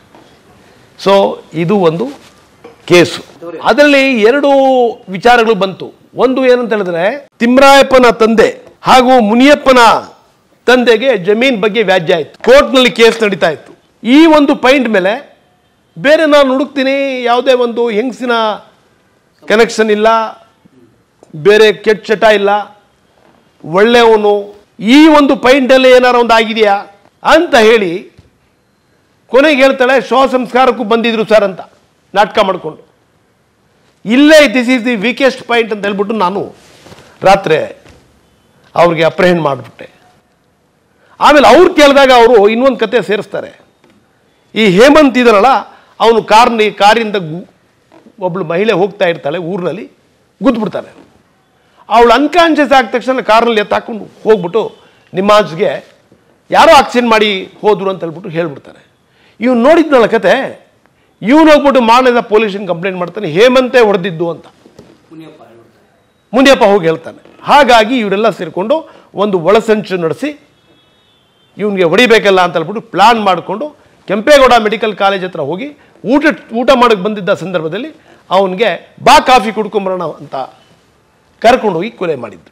ಸೊ ಇದು ಒಂದು ಕೇಸು ಅದರಲ್ಲಿ ಎರಡು ವಿಚಾರಗಳು ಬಂತು ಒಂದು ಏನಂತ ಹೇಳಿದ್ರೆ ತಿಮ್ರಾಯಪ್ಪನ ತಂದೆ ಹಾಗೂ ಮುನಿಯಪ್ಪನ ತಂದೆಗೆ ಜಮೀನ್ ಬಗ್ಗೆ ವ್ಯಾಜ್ಯ ಆಯಿತು ಕೋರ್ಟ್ನಲ್ಲಿ ಕೇಸ್ ನಡೀತಾ ಇತ್ತು ಈ ಒಂದು ಪಾಯಿಂಟ್ ಮೇಲೆ ಬೇರೆ ನಾನು ಹುಡುಕ್ತೀನಿ ಯಾವುದೇ ಒಂದು ಹೆಂಗಸಿನ ಕನೆಕ್ಷನ್ ಇಲ್ಲ ಬೇರೆ ಕೆಟ್ಟ ಚಟ ಇಲ್ಲ ಒಳ್ಳೆಯವನು ಈ ಒಂದು ಪಾಯಿಂಟಲ್ಲಿ ಏನಾರ ಒಂದು ಆಗಿದೆಯಾ ಅಂತ ಹೇಳಿ ಕೊನೆಗೆ ಹೇಳ್ತಾಳೆ ಶವ ಸಂಸ್ಕಾರಕ್ಕೂ ಬಂದಿದ್ರು ಸರ್ ಅಂತ ನಾಟಕ ಮಾಡಿಕೊಂಡು ಇಲ್ಲೇ this is the weakest point ಅಂತ ಹೇಳ್ಬಿಟ್ಟು ನಾನು ರಾತ್ರಿ ಅವ್ರಿಗೆ ಅಪ್ರಹೆಂಡ್ ಮಾಡಿಬಿಟ್ಟೆ ಆಮೇಲೆ ಅವ್ರು ಕೇಳಿದಾಗ ಅವರು ಇನ್ನೊಂದು ಕತೆ ಸೇರಿಸ್ತಾರೆ ಈ ಹೇಮಂತ್ ಇದರಲ್ಲ ಅವನು ಕಾರ್ನಿ ಕಾರಿಂದ ಗು- ಒಬ್ಳು ಮಹಿಳೆ ಹೋಗ್ತಾ ಇರ್ತಾಳೆ ಊರಿನಲ್ಲಿ ಗುದ್ಬಿಡ್ತಾನೆ ಅವಳು ಅನ್ಕಾನ್ಷಿಯಸ್ ಆದ ತಕ್ಷಣ ಕಾರ್ನಲ್ಲಿ ಎತ್ತಾಕೊಂಡು ಹೋಗ್ಬಿಟ್ಟು ನಿಮ್ಮಾಜ್ಗೆ ಯಾರೋ ಆಕ್ಸಿಡೆಂಟ್ ಮಾಡಿ ಹೋದ್ರು ಅಂತ ಹೇಳ್ಬಿಟ್ಟು ಹೇಳ್ಬಿಡ್ತಾನೆ ಇವ್ನು ನೋಡಿದ್ನಲ್ಲ ಕತೆ ಇವನು ಹೋಗ್ಬಿಟ್ಟು ಮಾಡಿದ ಪೊಲೀಸಿಗೆ ಕಂಪ್ಲೇಂಟ್ ಮಾಡ್ತಾನೆ ಹೇಮಂತೆ ಹೊಡೆದಿದ್ದು ಅಂತ ಮುನಿಯಪ್ಪ ಹೇಳ್ಬಿಡ್ತಾರೆ ಮುನಿಯಪ್ಪ ಹೋಗಿ ಹೇಳ್ತಾನೆ ಹಾಗಾಗಿ ಇವರೆಲ್ಲ ಸೇರಿಕೊಂಡು ಒಂದು ಒಳಸಂಚು ನಡೆಸಿ ಇವನಿಗೆ ಹೊಡಿಬೇಕಲ್ಲ ಅಂತ ಹೇಳ್ಬಿಟ್ಟು ಪ್ಲಾನ್ ಮಾಡಿಕೊಂಡು ಕೆಂಪೇಗೌಡ ಮೆಡಿಕಲ್ ಕಾಲೇಜ್ ಹತ್ರ ಹೋಗಿ ಊಟ ಊಟ ಮಾಡೋಕ್ಕೆ ಬಂದಿದ್ದ ಸಂದರ್ಭದಲ್ಲಿ ಅವನಿಗೆ ಬಾ ಕಾಫಿ ಕುಡ್ಕೊಂಬರೋಣ ಅಂತ ಕರ್ಕೊಂಡು ಹೋಗಿ ಕೊಲೆ ಮಾಡಿದ್ರು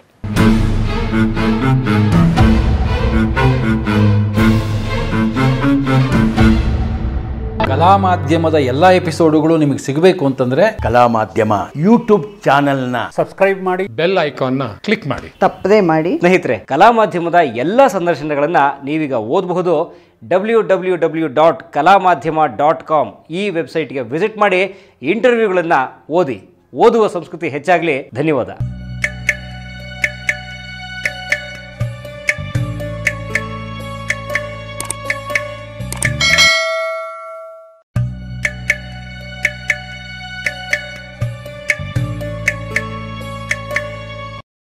ಕಲಾ ಮಾಧ್ಯಮದ ಎಲ್ಲ ಎಪಿಸೋಡುಗಳು ನಿಮಗೆ ಸಿಗಬೇಕು ಅಂತಂದ್ರೆ ಕಲಾ ಮಾಧ್ಯಮ ಯೂಟ್ಯೂಬ್ ಚಾನೆಲ್ನ ಬೆಲ್ ಐಕಾನ್ನ ಕ್ಲಿಕ್ ಮಾಡಿ ತಪ್ಪದೇ ಮಾಡಿ ಸ್ನೇಹಿತರೆ ಕಲಾ ಮಾಧ್ಯಮದ ಎಲ್ಲ ಸಂದರ್ಶನಗಳನ್ನು ನೀವೀಗ ಓದಬಹುದು ಡಬ್ಲ್ಯೂ ಡಬ್ಲ್ಯೂ ಡಬ್ಲ್ಯೂ ಡಾಟ್ ಕಲಾ ಮಾಧ್ಯಮ ಡಾಟ್ ಕಾಮ್ ಈ ವೆಬ್ಸೈಟ್ಗೆ ವಿಸಿಟ್ ಮಾಡಿ ಇಂಟರ್ವ್ಯೂಗಳನ್ನು ಓದಿ ಓದುವ ಸಂಸ್ಕೃತಿ ಹೆಚ್ಚಾಗಲಿ ಧನ್ಯವಾದ